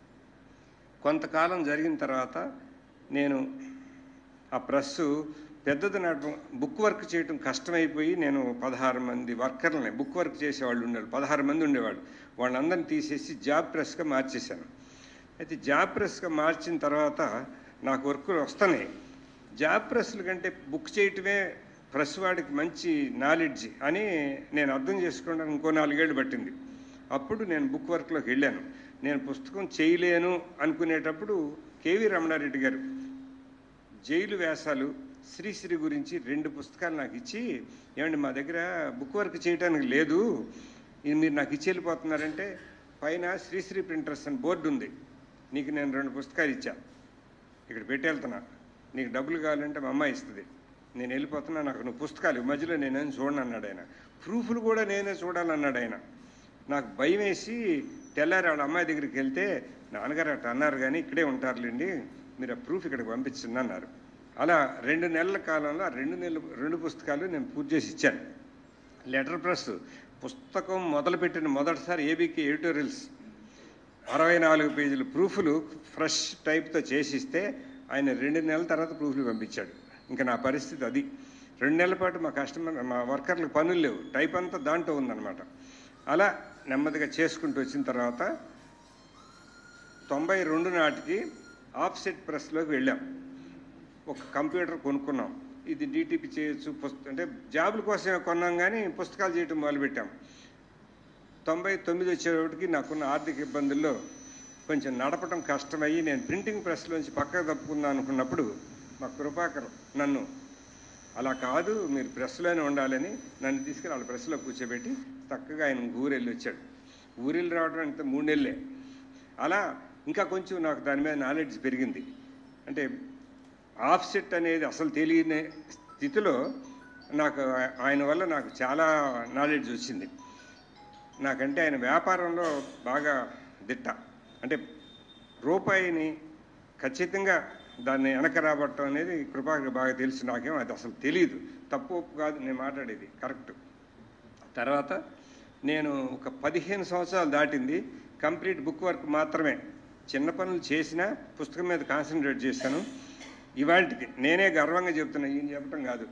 Speaker 4: కొంతకాలం జరిగిన తర్వాత నేను ఆ ప్రెస్సు పెద్దది నడపం బుక్ వర్క్ చేయటం కష్టమైపోయి నేను పదహారు మంది వర్కర్లని బుక్ వర్క్ చేసేవాళ్ళు ఉండేవాళ్ళు పదహారు మంది ఉండేవాళ్ళు వాళ్ళందరిని తీసేసి జాబ్ ప్రెస్గా మార్చేశాను అయితే జాబ్ ప్రెస్గా మార్చిన తర్వాత నాకు వర్కులు వస్తున్నాయి జాబ్ ప్రెస్ల కంటే బుక్ చేయటమే ప్రెస్ వాడికి మంచి నాలెడ్జ్ అని నేను అర్థం చేసుకోవడానికి ఇంకో నాలుగేళ్ళు పట్టింది అప్పుడు నేను బుక్ వర్క్లోకి వెళ్ళాను నేను పుస్తకం చేయలేను అనుకునేటప్పుడు కేవీ రమణారెడ్డి గారు జైలు వ్యాసాలు శ్రీశ్రీ గురించి రెండు పుస్తకాలు నాకు ఇచ్చి ఏమండి మా దగ్గర బుక్ వర్క్ చేయడానికి లేదు ఇది మీరు నాకు ఇచ్చి వెళ్ళిపోతున్నారంటే పైన శ్రీశ్రీ ప్రింటర్స్ అని బోర్డు ఉంది నీకు నేను రెండు పుస్తకాలు ఇచ్చా ఇక్కడ పెట్టి వెళ్తున్నా నీకు డబ్బులు కావాలంటే మా అమ్మాయి ఇస్తుంది నేను వెళ్ళిపోతున్నా నాకు నువ్వు పుస్తకాలు ఈ మధ్యలో నేనేం చూడను అన్నాడు ఆయన ప్రూఫ్లు కూడా నేనే చూడాలన్నాడు ఆయన నాకు భయం వేసి తెల్లారి వాళ్ళ అమ్మాయి దగ్గరికి వెళ్తే నాన్నగారు అట్లా అన్నారు కానీ ఇక్కడే ఉంటారులేండి మీరు ఆ ప్రూఫ్ ఇక్కడికి పంపించండి అన్నారు అలా రెండు నెలల కాలంలో ఆ రెండు నెలలు రెండు పుస్తకాలు నేను పూర్తి చేసి ఇచ్చాను లెటర్ ప్రెస్ పుస్తకం మొదలుపెట్టిన మొదటిసారి ఏబీకే ఎడిటోరియల్స్ అరవై నాలుగు పేజీల ప్రూఫ్లు ఫ్రెష్ టైప్తో చేసిస్తే ఆయన రెండు నెలల తర్వాత ప్రూఫ్లు పంపించాడు ఇంకా నా పరిస్థితి అది రెండు నెలల పాటు మా కస్టమర్ మా వర్కర్లకు పనులు లేవు టైప్ అంతా దాంట్లో ఉందన్నమాట అలా నెమ్మదిగా చేసుకుంటూ వచ్చిన తర్వాత తొంభై రెండు నాటికి ఆఫ్సెట్ ప్రెస్లోకి వెళ్ళాం ఒక కంప్యూటర్ కొనుక్కున్నాం ఇది డీటీపీ చేయొచ్చు పుస్త అంటే జాబుల కోసమే కొన్నాం కానీ పుస్తకాలు చేయటం మొదలుపెట్టాం తొంభై తొమ్మిది వచ్చేటప్పటికి నాకున్న ఆర్థిక ఇబ్బందుల్లో కొంచెం నడపడం కష్టమయ్యి నేను ప్రింటింగ్ ప్రెస్లోంచి పక్కకు తప్పుకుందాం అనుకున్నప్పుడు మా కృపాకర్ నన్ను అలా కాదు మీరు ప్రెస్లోనే ఉండాలని నన్ను తీసుకెళ్ళి వాళ్ళ ప్రెస్లో కూర్చోబెట్టి చక్కగా ఆయన ఊరెళ్ళి వచ్చాడు ఊరెళ్ళి రావడం అంటే మూడు నెలలే అలా ఇంకా కొంచెం నాకు దాని మీద నాలెడ్జ్ పెరిగింది అంటే ఆఫ్సెట్ అనేది అసలు తెలియని స్థితిలో నాకు ఆ- ఆయన వల్ల నాకు చాలా నాలెడ్జ్ వచ్చింది నాకంటే ఆయన వ్యాపారంలో బాగా దిట్ట అంటే రూపాయిని ఖచ్చితంగా దాన్ని వెనక రాబట్టడం అనేది కృపాకి బాగా తెలుసు నాకేం అది అసలు తెలియదు తప్పు ఒప్పు కాదు నేను మాట్లాడేది కరెక్ట్ తర్వాత నేను ఒక పదిహేను సంవత్సరాలు దాటింది కంప్లీట్ బుక్ వర్క్ మాత్రమే చిన్న పనులు చేసినా పుస్తకం మీద కాన్సన్ట్రేట్ చేశాను ఇవాళకి నేనే గర్వంగా చెప్తున్నా ఈయన చెప్పటం కాదు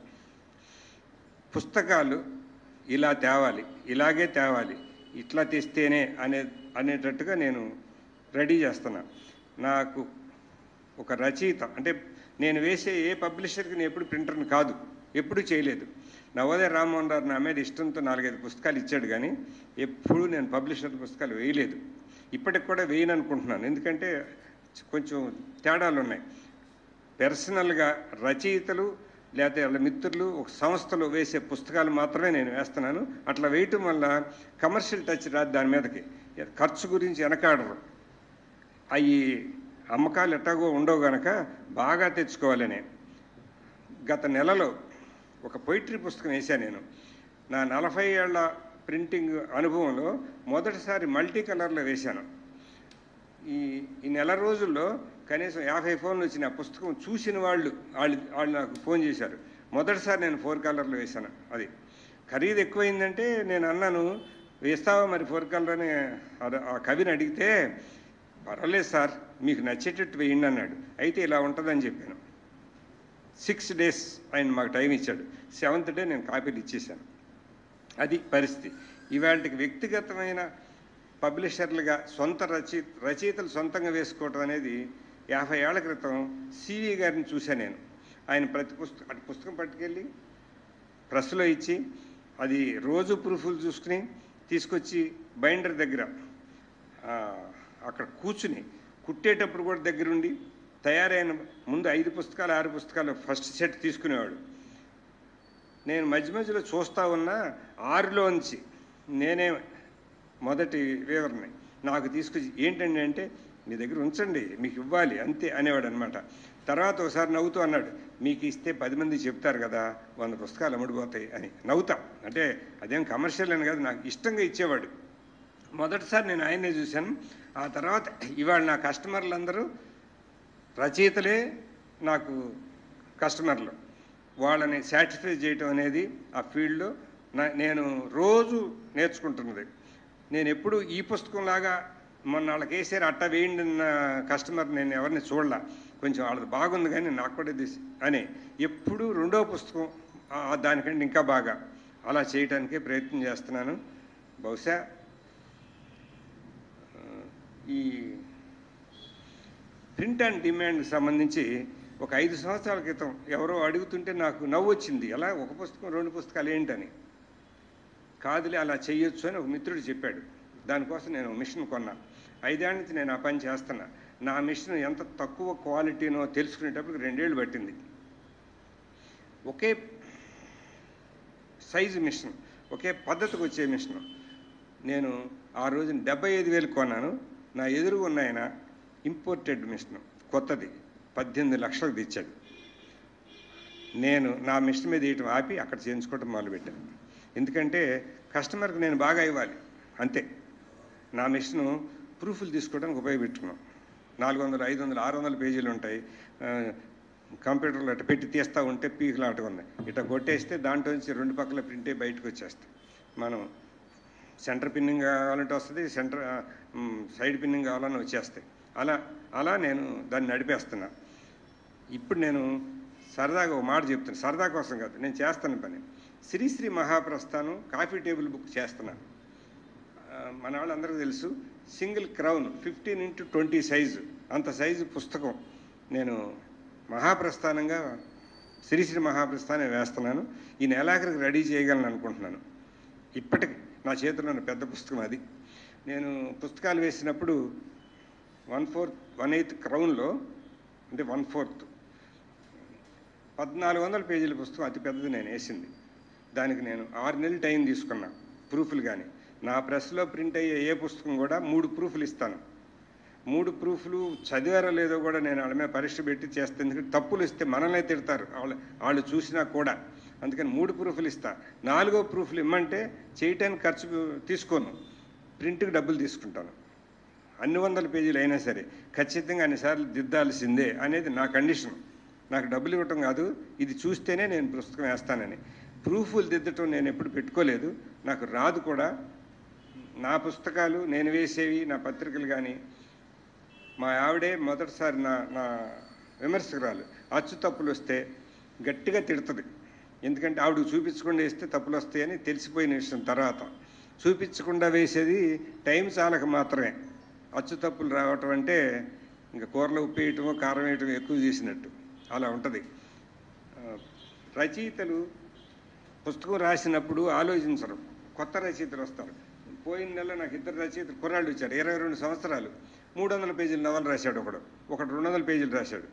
Speaker 4: పుస్తకాలు ఇలా తేవాలి ఇలాగే తేవాలి ఇట్లా తెస్తేనే అనే అనేటట్టుగా నేను రెడీ చేస్తున్నా నాకు ఒక రచయిత అంటే నేను వేసే ఏ పబ్లిషర్కి నేను ఎప్పుడు ప్రింటర్ని కాదు ఎప్పుడు చేయలేదు నవోదయ రామ్మోహన్ రావు నా మీద ఇష్టంతో నాలుగైదు పుస్తకాలు ఇచ్చాడు కానీ ఎప్పుడు నేను పబ్లిషర్ పుస్తకాలు వేయలేదు ఇప్పటికి కూడా వేయను అనుకుంటున్నాను ఎందుకంటే కొంచెం తేడాలు ఉన్నాయి పర్సనల్గా రచయితలు లేకపోతే వాళ్ళ మిత్రులు ఒక సంస్థలో వేసే పుస్తకాలు మాత్రమే నేను వేస్తున్నాను అట్లా వేయటం వల్ల కమర్షియల్ టచ్ రాదు దాని మీదకి ఖర్చు గురించి వెనకాడరు అవి అమ్మకాలు ఎట్టాగో ఉండవు గనక బాగా తెచ్చుకోవాలని గత నెలలో ఒక పొయిటరీ పుస్తకం వేశాను నేను నా నలభై ఏళ్ల ప్రింటింగ్ అనుభవంలో మొదటిసారి మల్టీ కలర్లో వేశాను ఈ ఈ నెల రోజుల్లో కనీసం యాభై ఫోన్లు వచ్చిన ఆ పుస్తకం చూసిన వాళ్ళు వాళ్ళు వాళ్ళు నాకు ఫోన్ చేశారు మొదటిసారి నేను ఫోర్ కలర్లో వేశాను అది ఖరీదు ఎక్కువైందంటే నేను అన్నాను వేస్తావా మరి ఫోర్ కలర్ అని ఆ- ఆ కవిని అడిగితే పర్వాలేదు సార్ మీకు నచ్చేటట్టు వేయండి అన్నాడు అయితే ఇలా ఉంటుందని చెప్పాను సిక్స్ డేస్ ఆయన మాకు టైం ఇచ్చాడు సెవెంత్ డే నేను కాపీలు ఇచ్చేసాను అది పరిస్థితి ఇవాళకి వ్యక్తిగతమైన పబ్లిషర్లుగా సొంత రచయి రచయితలు సొంతంగా వేసుకోవటం అనేది యాభై ఏళ్ల క్రితం సివి గారిని చూశాను నేను ఆయన ప్రతి పుస్తకం అటు పుస్తకం పట్టుకెళ్ళి ప్రెస్లో ఇచ్చి అది రోజు ప్రూఫ్లు చూసుకుని తీసుకొచ్చి బైండర్ దగ్గర ఆ, అక్కడ కూర్చుని కుట్టేటప్పుడు కూడా దగ్గరుండి తయారైన ముందు ఐదు పుస్తకాలు ఆరు పుస్తకాలు ఫస్ట్ సెట్ తీసుకునేవాడు నేను మధ్య మధ్యలో చూస్తా ఉన్నా ఆరులోంచి నేనే మొదటి వివరణ నాకు తీసుకొచ్చి ఏంటండి అంటే మీ దగ్గర ఉంచండి మీకు ఇవ్వాలి అంతే అనేవాడు అనమాట తర్వాత ఒకసారి నవ్వుతూ అన్నాడు మీకు ఇస్తే పది మంది చెప్తారు కదా వంద పుస్తకాలు అమ్ముడుపోతాయి అని నవ్వుతా అంటే అదేం కమర్షియల్ అని కాదు నాకు ఇష్టంగా ఇచ్చేవాడు మొదటిసారి నేను ఆయన్నే చూశాను ఆ తర్వాత ఇవాళ నా కస్టమర్లందరూ రచయితలే నాకు కస్టమర్లు వాళ్ళని సాటిస్ఫై చేయటం అనేది ఆ ఫీల్డ్లో నా నేను రోజు నేర్చుకుంటున్నది నేను ఎప్పుడు ఈ పుస్తకం లాగా మొన్న వాళ్ళకి వేసారు అట్ట వేయండి అన్న కస్టమర్ నేను ఎవరిని చూడలా కొంచెం వాళ్ళది బాగుంది కానీ నాకు కూడా ఇది అని ఎప్పుడు రెండో పుస్తకం ఆ- దానికంటే ఇంకా బాగా అలా చేయటానికే ప్రయత్నం చేస్తున్నాను బహుశా ఆ, ఈ ప్రింట్ అండ్ డిమాండ్కి సంబంధించి ఒక ఐదు సంవత్సరాల క్రితం ఎవరో అడుగుతుంటే నాకు నవ్వు వచ్చింది ఎలా ఒక పుస్తకం రెండు పుస్తకాలు ఏంటని కాదులే అలా చెయ్యొచ్చు అని ఒక మిత్రుడు చెప్పాడు దానికోసం నేను మిషన్ కొన్నా ఐదేళ్ల నుంచి నేను ఆ పని చేస్తున్నా నా మిషన్ ఎంత తక్కువ క్వాలిటీనో తెలుసుకునేటప్పుడు రెండేళ్ళు పట్టింది ఒకే సైజు మిషన్ ఒకే పద్ధతికి వచ్చే మిషన్ నేను ఆ రోజున డెబ్బై ఐదు వేలు కొన్నాను నా ఎదురు ఉన్న ఆయన ఇంపోర్టెడ్ మిషన్ కొత్తది పద్దెనిమిది లక్షలకు తెచ్చాడు నేను నా మిషన్ మీద వేయటం ఆపి అక్కడ చేయించుకోవటం మొదలుపెట్టాను ఎందుకంటే కస్టమర్కి నేను బాగా ఇవ్వాలి అంతే నా మిషను ప్రూఫ్లు తీసుకోవడానికి ఉపయోగపెట్టుకున్నాం నాలుగు వందలు ఐదు వందలు ఆరు వందల పేజీలు ఉంటాయి ఆ, కంప్యూటర్లో అట్ట పెట్టి తీస్తూ ఉంటే పీకులాటగా ఉన్నాయి ఇట్లా కొట్టేస్తే దాంట్లో నుంచి రెండు పక్కల ప్రింటే బయటకు వచ్చేస్తాయి మనం సెంటర్ పిన్నింగ్ కావాలంటే వస్తుంది సెంటర్ ఆ, మ్, సైడ్ పిన్నింగ్ కావాలని వచ్చేస్తాయి అలా అలా నేను దాన్ని నడిపేస్తున్నా ఇప్పుడు నేను సరదాగా ఒక మాట చెప్తాను సరదా కోసం కాదు నేను చేస్తాను పని Sri Sri Mahaprasthanam coffee table book చేస్తున్నాను ఆ, మన వాళ్ళందరికీ తెలుసు single crown fifteen into twenty size అంత సైజు పుస్తకం నేను మహాప్రస్థానంగా శ్రీశ్రీ మహాప్రస్థానం వేస్తున్నాను ఈ నెలాఖరికి రెడీ చేయగలను అనుకుంటున్నాను ఇప్పటికి నా చేతిలో ఉన్న పెద్ద పుస్తకం అది నేను పుస్తకాలు వేసినప్పుడు వన్ ఫోర్త్ వన్ ఎయిత్ క్రౌన్లో అంటే వన్ ఫోర్త్ పద్నాలుగు వందల పేజీల పుస్తకం అతి పెద్దది నేను వేసింది దానికి నేను ఆరు నెలలు టైం తీసుకున్నా ప్రూఫ్లు కానీ నా ప్రెస్లో ప్రింట్ అయ్యే ఏ పుస్తకం కూడా మూడు ప్రూఫ్లు ఇస్తాను మూడు ప్రూఫ్లు చదివారో లేదో కూడా నేను వాళ్ళ మీద పరీక్ష పెట్టి చేస్తాను ఎందుకంటే తప్పులు ఇస్తే మనల్నే తిడతారు వాళ్ళు వాళ్ళు చూసినా కూడా అందుకని మూడు ప్రూఫ్లు ఇస్తా నాలుగో ప్రూఫ్లు ఇమ్మంటే చేయటానికి ఖర్చు తీసుకోను ప్రింట్కి డబ్బులు తీసుకుంటాను అన్ని వందల పేజీలు అయినా సరే ఖచ్చితంగా అన్నిసార్లు దిద్దాల్సిందే అనేది నా కండిషన్ నాకు డబ్బులు ఇవ్వటం కాదు ఇది చూస్తేనే నేను పుస్తకం వేస్తానని ప్రూఫ్లు దిద్దటం నేను ఎప్పుడు పెట్టుకోలేదు నాకు రాదు కూడా నా పుస్తకాలు నేను వేసేవి నా పత్రికలు కానీ మా ఆవిడే మొదటిసారి నా నా విమర్శకురాలు అచ్చు తప్పులు వస్తే గట్టిగా తిడుతుంది ఎందుకంటే ఆవిడకు చూపించకుండా వేస్తే తప్పులు వస్తాయని తెలిసిపోయిన విషయం తర్వాత చూపించకుండా వేసేది టైం చాలక మాత్రమే అచ్చు తప్పులు రావటం అంటే ఇంకా కూరలో ఉప్పు వేయటమో కారం వేయటం ఎక్కువ చేసినట్టు అలా ఉంటుంది ఆ, రచయితలు పుస్తకం రాసినప్పుడు ఆలోచించరు కొత్త రచయితలు వస్తారు పోయిన నెల నాకు ఇద్దరు రచయితలు కుర్రాళ్ళు వచ్చారు ఇరవై రెండు సంవత్సరాలు మూడు వందల పేజీల నవల రాశాడు ఒకడు ఒకడు రెండు వందల పేజీలు రాశాడు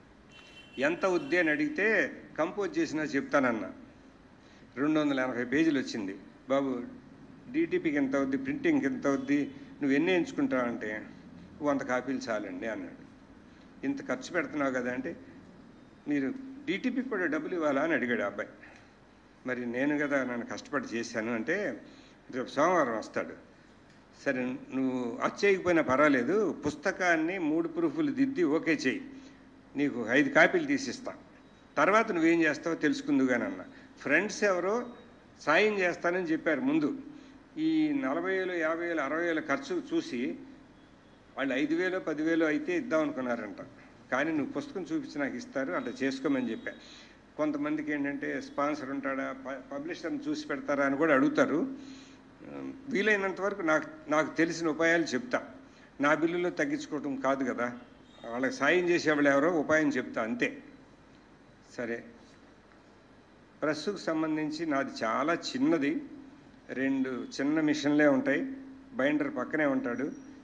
Speaker 4: ఎంత ఉద్ది అని అడిగితే కంపోజ్ చేసినా చెప్తానన్నా రెండు వందల ఎనభై పేజీలు వచ్చింది బాబు డీటీపీకి ఎంత అవుద్ది ప్రింటింగ్కి ఎంత అవుద్ది నువ్వు ఎన్ని ఎంచుకుంటావు అంటే వంద కాపీలు చాలండి అన్నాడు ఇంత ఖర్చు పెడుతున్నావు కదా అంటే మీరు డీటీపీకి కూడా డబ్బులు ఇవ్వాలా అని అడిగాడు ఆ అబ్బాయి మరి నేను కదా నన్ను కష్టపడి చేశాను అంటే రేపు సోమవారం వస్తాడు సరే నువ్వు వచ్చేయకపోయినా పర్వాలేదు పుస్తకాన్ని మూడు ప్రూఫ్లు దిద్ది ఓకే చెయ్యి నీకు ఐదు కాపీలు తీసిస్తా తర్వాత నువ్వేం చేస్తావో తెలుసుకుందుగానన్న ఫ్రెండ్స్ ఎవరో సాయం చేస్తానని చెప్పారు ముందు ఈ నలభై వేలు యాభై వేలు అరవై వేల ఖర్చు చూసి వాళ్ళు ఐదు వేలు పదివేలు అయితే ఇద్దాం అనుకున్నారంట కానీ నువ్వు పుస్తకం చూపించి నాకు ఇస్తారు అట్లా చేసుకోమని చెప్పా కొంతమందికి ఏంటంటే స్పాన్సర్ ఉంటాడా ప- పబ్లిషర్ని చూసి పెడతారా అని కూడా అడుగుతారు ఆ, వీలైనంత వరకు నాకు నాకు తెలిసిన ఉపాయాలు చెప్తా నా బిల్లులో తగ్గించుకోవటం కాదు కదా వాళ్ళకి సాయం చేసేవాళ్ళు ఎవరో ఉపాయం చెప్తా అంతే సరే ప్రెస్సుకు సంబంధించి నాది చాలా చిన్నది రెండు చిన్న మిషన్లే ఉంటాయి బైండర్ పక్కనే ఉంటాడు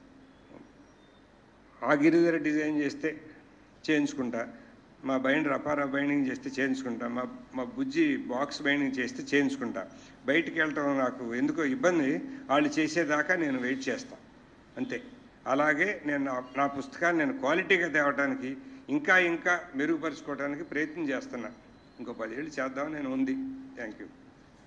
Speaker 4: ఆ గిరిధర డిజైన్ చేస్తే చేయించుకుంటా మా బైండర్ అపార బైండింగ్ చేస్తే చేయించుకుంటా మా మా బుజ్జి బాక్స్ బైండింగ్ చేస్తే చేయించుకుంటా బయటికి వెళ్ళటం నాకు ఎందుకో ఇబ్బంది వాళ్ళు చేసేదాకా నేను వెయిట్ చేస్తా అంతే అలాగే నేను నా- నా పుస్తకాన్ని నేను క్వాలిటీగా తేవటానికి ఇంకా ఇంకా మెరుగుపరుచుకోవడానికి ప్రయత్నం చేస్తున్నా ఇంకో పదేళ్ళు చేద్దాం నేను ఉంది thank you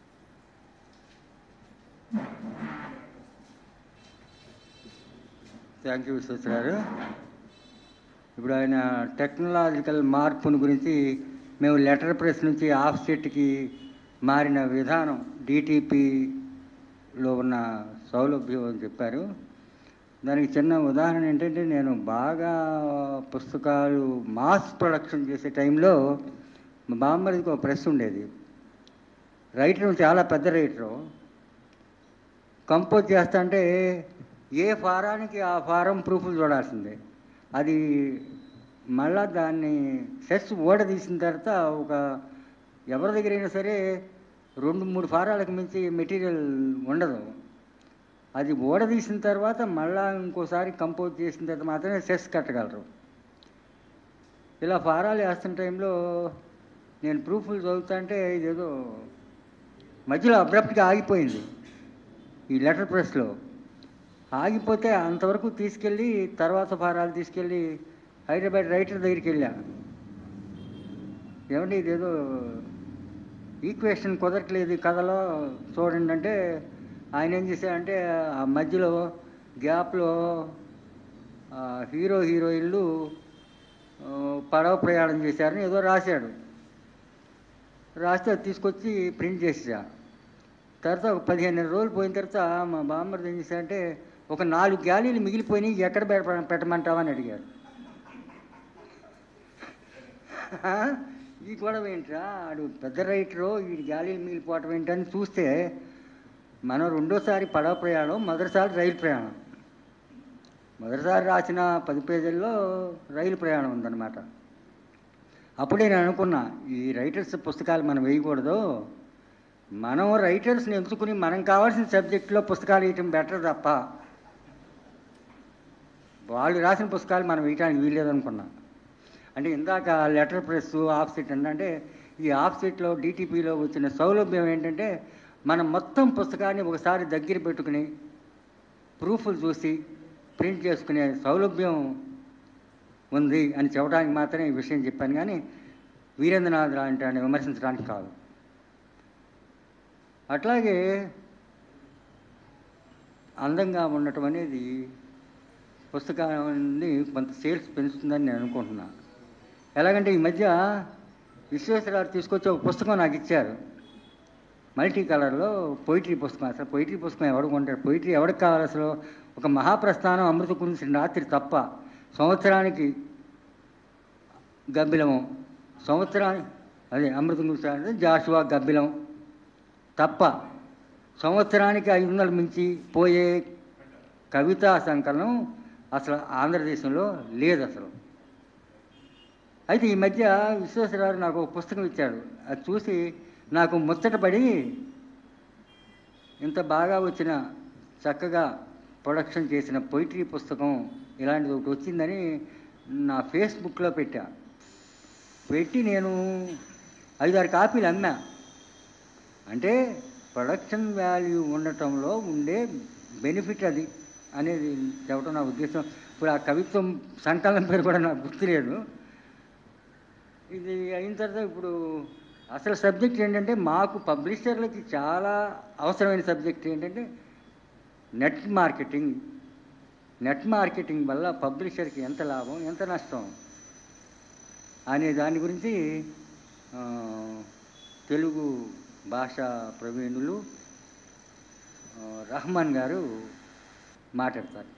Speaker 2: thank you Visweswara గారు ఇప్పుడు ఆయన టెక్నాలజికల్ మార్పుని గురించి మేము లెటర్ ప్రెస్ నుంచి ఆఫ్ సెట్కి మారిన విధానం డిటిపిలో ఉన్న సౌలభ్యం అని చెప్పారు దానికి చిన్న ఉదాహరణ ఏంటంటే నేను బాగా పుస్తకాలు మాస్ ప్రొడక్షన్ చేసే టైంలో మా బామ్మడికి ఒక ప్రెస్ ఉండేది రైటర్ చాలా పెద్ద రైటరు కంపోజ్ చేస్తా అంటే ఏ ఫారానికి ఆ ఫారం ప్రూఫ్లు చూడాల్సిందే అది మళ్ళా దాన్ని సెస్ ఓడ తీసిన తర్వాత ఒక ఎవరి దగ్గరైనా సరే రెండు మూడు ఫారాలకు మించి మెటీరియల్ ఉండదు అది ఓడ తీసిన తర్వాత మళ్ళా ఇంకోసారి కంపోజ్ చేసిన తర్వాత మాత్రమే సెస్ కట్టగలరు ఇలా ఫారాలు వేస్తున్న టైంలో నేను ప్రూఫ్లు చదువుతా అంటే ఇదేదో మధ్యలో అబ్రప్ట్గా ఆగిపోయింది ఈ లెటర్ ప్రెస్లో ఆగిపోతే అంతవరకు తీసుకెళ్ళి తర్వాత ఫారాలు తీసుకెళ్ళి హైదరాబాద్ రైటర్ దగ్గరికి వెళ్ళా ఏమండి ఇదేదో ఈక్వేషన్ కుదరట్లేదు ఈ కథలో చూడండి అంటే ఆయన ఏం చేశాడంటే ఆ మధ్యలో గ్యాప్లో ఆ, హీరో హీరోయిన్లు ఆ, పడవ ప్రయాణం చేశారని ఏదో రాశాడు రాస్తే అది తీసుకొచ్చి ప్రింట్ చేసేసా తర్వాత ఒక పదిహేను రోజులు పోయిన తర్వాత మా బామ్మర్ది ఏం చేశాడంటే ఒక నాలుగు గ్యాలీలు మిగిలిపోయినాయి ఎక్కడ పెట్ట పెట్టమంటావని అడిగాడు "ఆ? ఈ గొడవ ఏంట్రా ఆడు పెద్ద రైటరు ఈ గ్యాలీలు మిగిలిపోవటం ఏంటని చూస్తే మనం రెండోసారి పడవ ప్రయాణం మొదటిసారి రైలు ప్రయాణం మొదటిసారి రాసిన పది పేజీల్లో రైలు ప్రయాణం ఉందన్నమాట అప్పుడే నేను అనుకున్నా ఈ రైటర్స్ పుస్తకాలు మనం వేయకూడదు మనం రైటర్స్ని ఎంచుకుని మనం కావాల్సిన సబ్జెక్టులో పుస్తకాలు వేయటం బెటర్ తప్ప వాళ్ళు రాసిన పుస్తకాలు మనం వేయటానికి వీల్లేదనుకున్నా అంటే ఇందాక లెటర్ ప్రెస్ ఆఫ్ సీట్ అంటే ఈ ఆఫ్ సీట్లో డిటిపిలో వచ్చిన సౌలభ్యం ఏంటంటే మనం మొత్తం పుస్తకాన్ని ఒకసారి దగ్గర పెట్టుకుని ప్రూఫ్లు చూసి ప్రింట్ చేసుకునే సౌలభ్యం ఉంది అని చెప్పడానికి మాత్రమే ఈ విషయం చెప్పాను కానీ వీరేంద్రనాథ్ లాంటి ఆయన విమర్శించడానికి కాదు అట్లాగే అందంగా ఉండటం అనేది పుస్తకాన్ని కొంత సేల్స్ పెంచుతుందని నేను అనుకుంటున్నా ఎలాగంటే ఈ మధ్య విశ్వేశ్వరరావు తీసుకొచ్చి ఒక పుస్తకం నాకు ఇచ్చారు మల్టీ కలర్లో పొయిటరీ పుస్తకం అసలు పొయిటరీ పుస్తకం ఎవడు కొంటాడు పొయిటరీ ఎవరికి కావాలి అసలు ఒక మహాప్రస్థానం అమృత కురిసిన రాత్రి తప్ప సంవత్సరానికి గబ్బిలము సంవత్సరానికి అదే అమృత కురిసిన జాషువా గబ్బిలం తప్ప సంవత్సరానికి ఐదు వందలు మించి పోయే కవితా సంకలనం అసలు ఆంధ్రదేశంలో లేదు అసలు అయితే ఈ మధ్య విశ్వేశ్వరరావు నాకు ఒక పుస్తకం ఇచ్చాడు అది చూసి నాకు ముచ్చటపడి ఇంత బాగా వచ్చిన చక్కగా ప్రొడక్షన్ చేసిన పొయిటరీ పుస్తకం ఇలాంటిది ఒకటి వచ్చిందని నా ఫేస్బుక్లో పెట్టా పెట్టి నేను ఐదారు కాపీలు అమ్మా అంటే ప్రొడక్షన్ వాల్యూ ఉండటంలో ఉండే బెనిఫిట్ అది అనేది చెప్పడం నా ఉద్దేశం ఇప్పుడు ఆ కవిత్వం సంకలనం పేరు కూడా నాకు గుర్తులేదు ఇది అయిన తర్వాత ఇప్పుడు అసలు సబ్జెక్ట్ ఏంటంటే మాకు పబ్లిషర్లకి చాలా అవసరమైన సబ్జెక్ట్ ఏంటంటే నెట్ మార్కెటింగ్ నెట్ మార్కెటింగ్ వల్ల పబ్లిషర్కి ఎంత లాభం ఎంత నష్టం అనే దాని గురించి ఆ, తెలుగు భాషా ప్రవీణులు ఆ, రహమాన్ గారు మాట్లాడతారు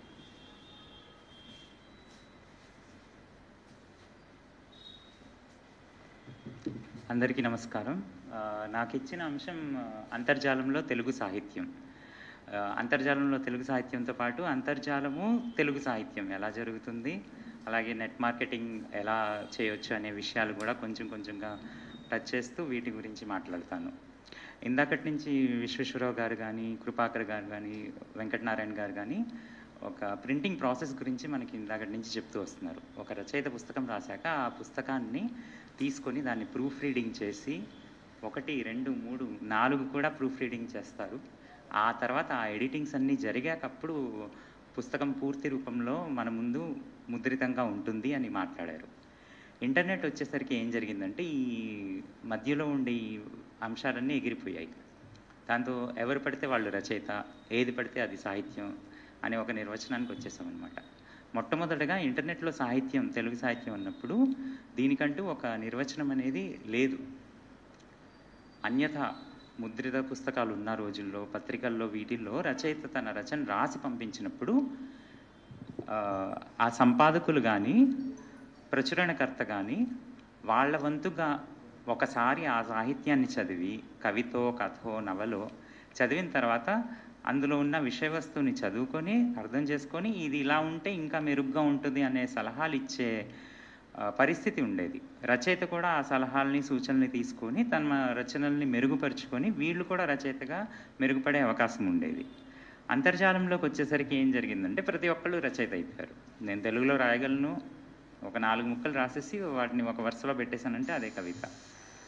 Speaker 5: అందరికీ నమస్కారం ఆ, నాకు ఇచ్చిన అంశం ఆ, అంతర్జాలంలో తెలుగు సాహిత్యం ఆ, అంతర్జాలంలో తెలుగు సాహిత్యంతో పాటు అంతర్జాలము తెలుగు సాహిత్యం ఎలా జరుగుతుంది అలాగే నెట్ మార్కెటింగ్ ఎలా చేయొచ్చు అనే విషయాలు కూడా కొంచెం కొంచెంగా టచ్ చేస్తూ వీటి గురించి మాట్లాడతాను ఇందాకటి నుంచి విశ్వేశ్వరరావు గారు కానీ కృపాకర్ గారు కానీ వెంకటనారాయణ గారు కానీ ఒక ప్రింటింగ్ ప్రాసెస్ గురించి మనకి ఇందాకటి నుంచి చెప్తూ వస్తున్నారు ఒక రచయిత పుస్తకం రాశాక ఆ పుస్తకాన్ని తీసుకొని దాన్ని ప్రూఫ్ రీడింగ్ చేసి ఒకటి రెండు మూడు నాలుగు కూడా ప్రూఫ్ రీడింగ్ చేస్తారు ఆ తర్వాత ఆ ఎడిటింగ్స్ అన్నీ జరిగాక అప్పుడు పుస్తకం పూర్తి రూపంలో మన ముందు ముద్రితంగా ఉంటుంది అని మాట్లాడారు ఇంటర్నెట్ వచ్చేసరికి ఏం జరిగిందంటే ఈ మధ్యలో ఉండే ఈ అంశాలన్నీ ఎగిరిపోయాయి దాంతో ఎవరు పడితే వాళ్ళు రచయిత ఏది పడితే అది సాహిత్యం అనే ఒక నిర్వచనానికి వచ్చేసాం అనమాట మొట్టమొదటగా ఇంటర్నెట్లో సాహిత్యం తెలుగు సాహిత్యం ఉన్నప్పుడు దీనికంటూ ఒక నిర్వచనం అనేది లేదు అన్యథ ముద్రిత పుస్తకాలు ఉన్న రోజుల్లో పత్రికల్లో వీటిల్లో రచయిత తన రచన రాసి పంపించినప్పుడు ఆ, ఆ సంపాదకులు కానీ ప్రచురణకర్త కానీ వాళ్ళ వంతుగా ఒకసారి ఆ సాహిత్యాన్ని చదివి కవితో కథో నవలో చదివిన తర్వాత అందులో ఉన్న విషయ వస్తువుని చదువుకొని అర్థం చేసుకొని ఇది ఇలా ఉంటే ఇంకా మెరుగ్గా ఉంటుంది అనే సలహాలు ఇచ్చే ఆ, పరిస్థితి ఉండేది రచయిత కూడా ఆ సలహాలని సూచనల్ని తీసుకొని తన రచనల్ని మెరుగుపరుచుకొని వీళ్ళు కూడా రచయితగా మెరుగుపడే అవకాశం ఉండేది అంతర్జాలంలోకి వచ్చేసరికి ఏం జరిగిందంటే ప్రతి ఒక్కళ్ళు రచయిత అయిపోయారు నేను తెలుగులో రాయగలను ఒక నాలుగు ముక్కలు రాసేసి వాటిని ఒక వరుసలో పెట్టేశానంటే అదే కవిత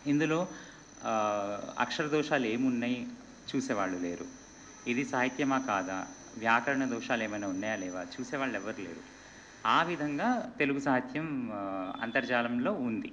Speaker 5: ఇందులో ఆ, అక్షర దోషాలు ఏమున్నాయి చూసేవాళ్ళు లేరు ఇది సాహిత్యమా కాదా వ్యాకరణ దోషాలు ఏమైనా ఉన్నాయా లేవా చూసేవాళ్ళు ఎవరు లేరు ఆ విధంగా తెలుగు సాహిత్యం ఆ, అంతర్జాలంలో ఉంది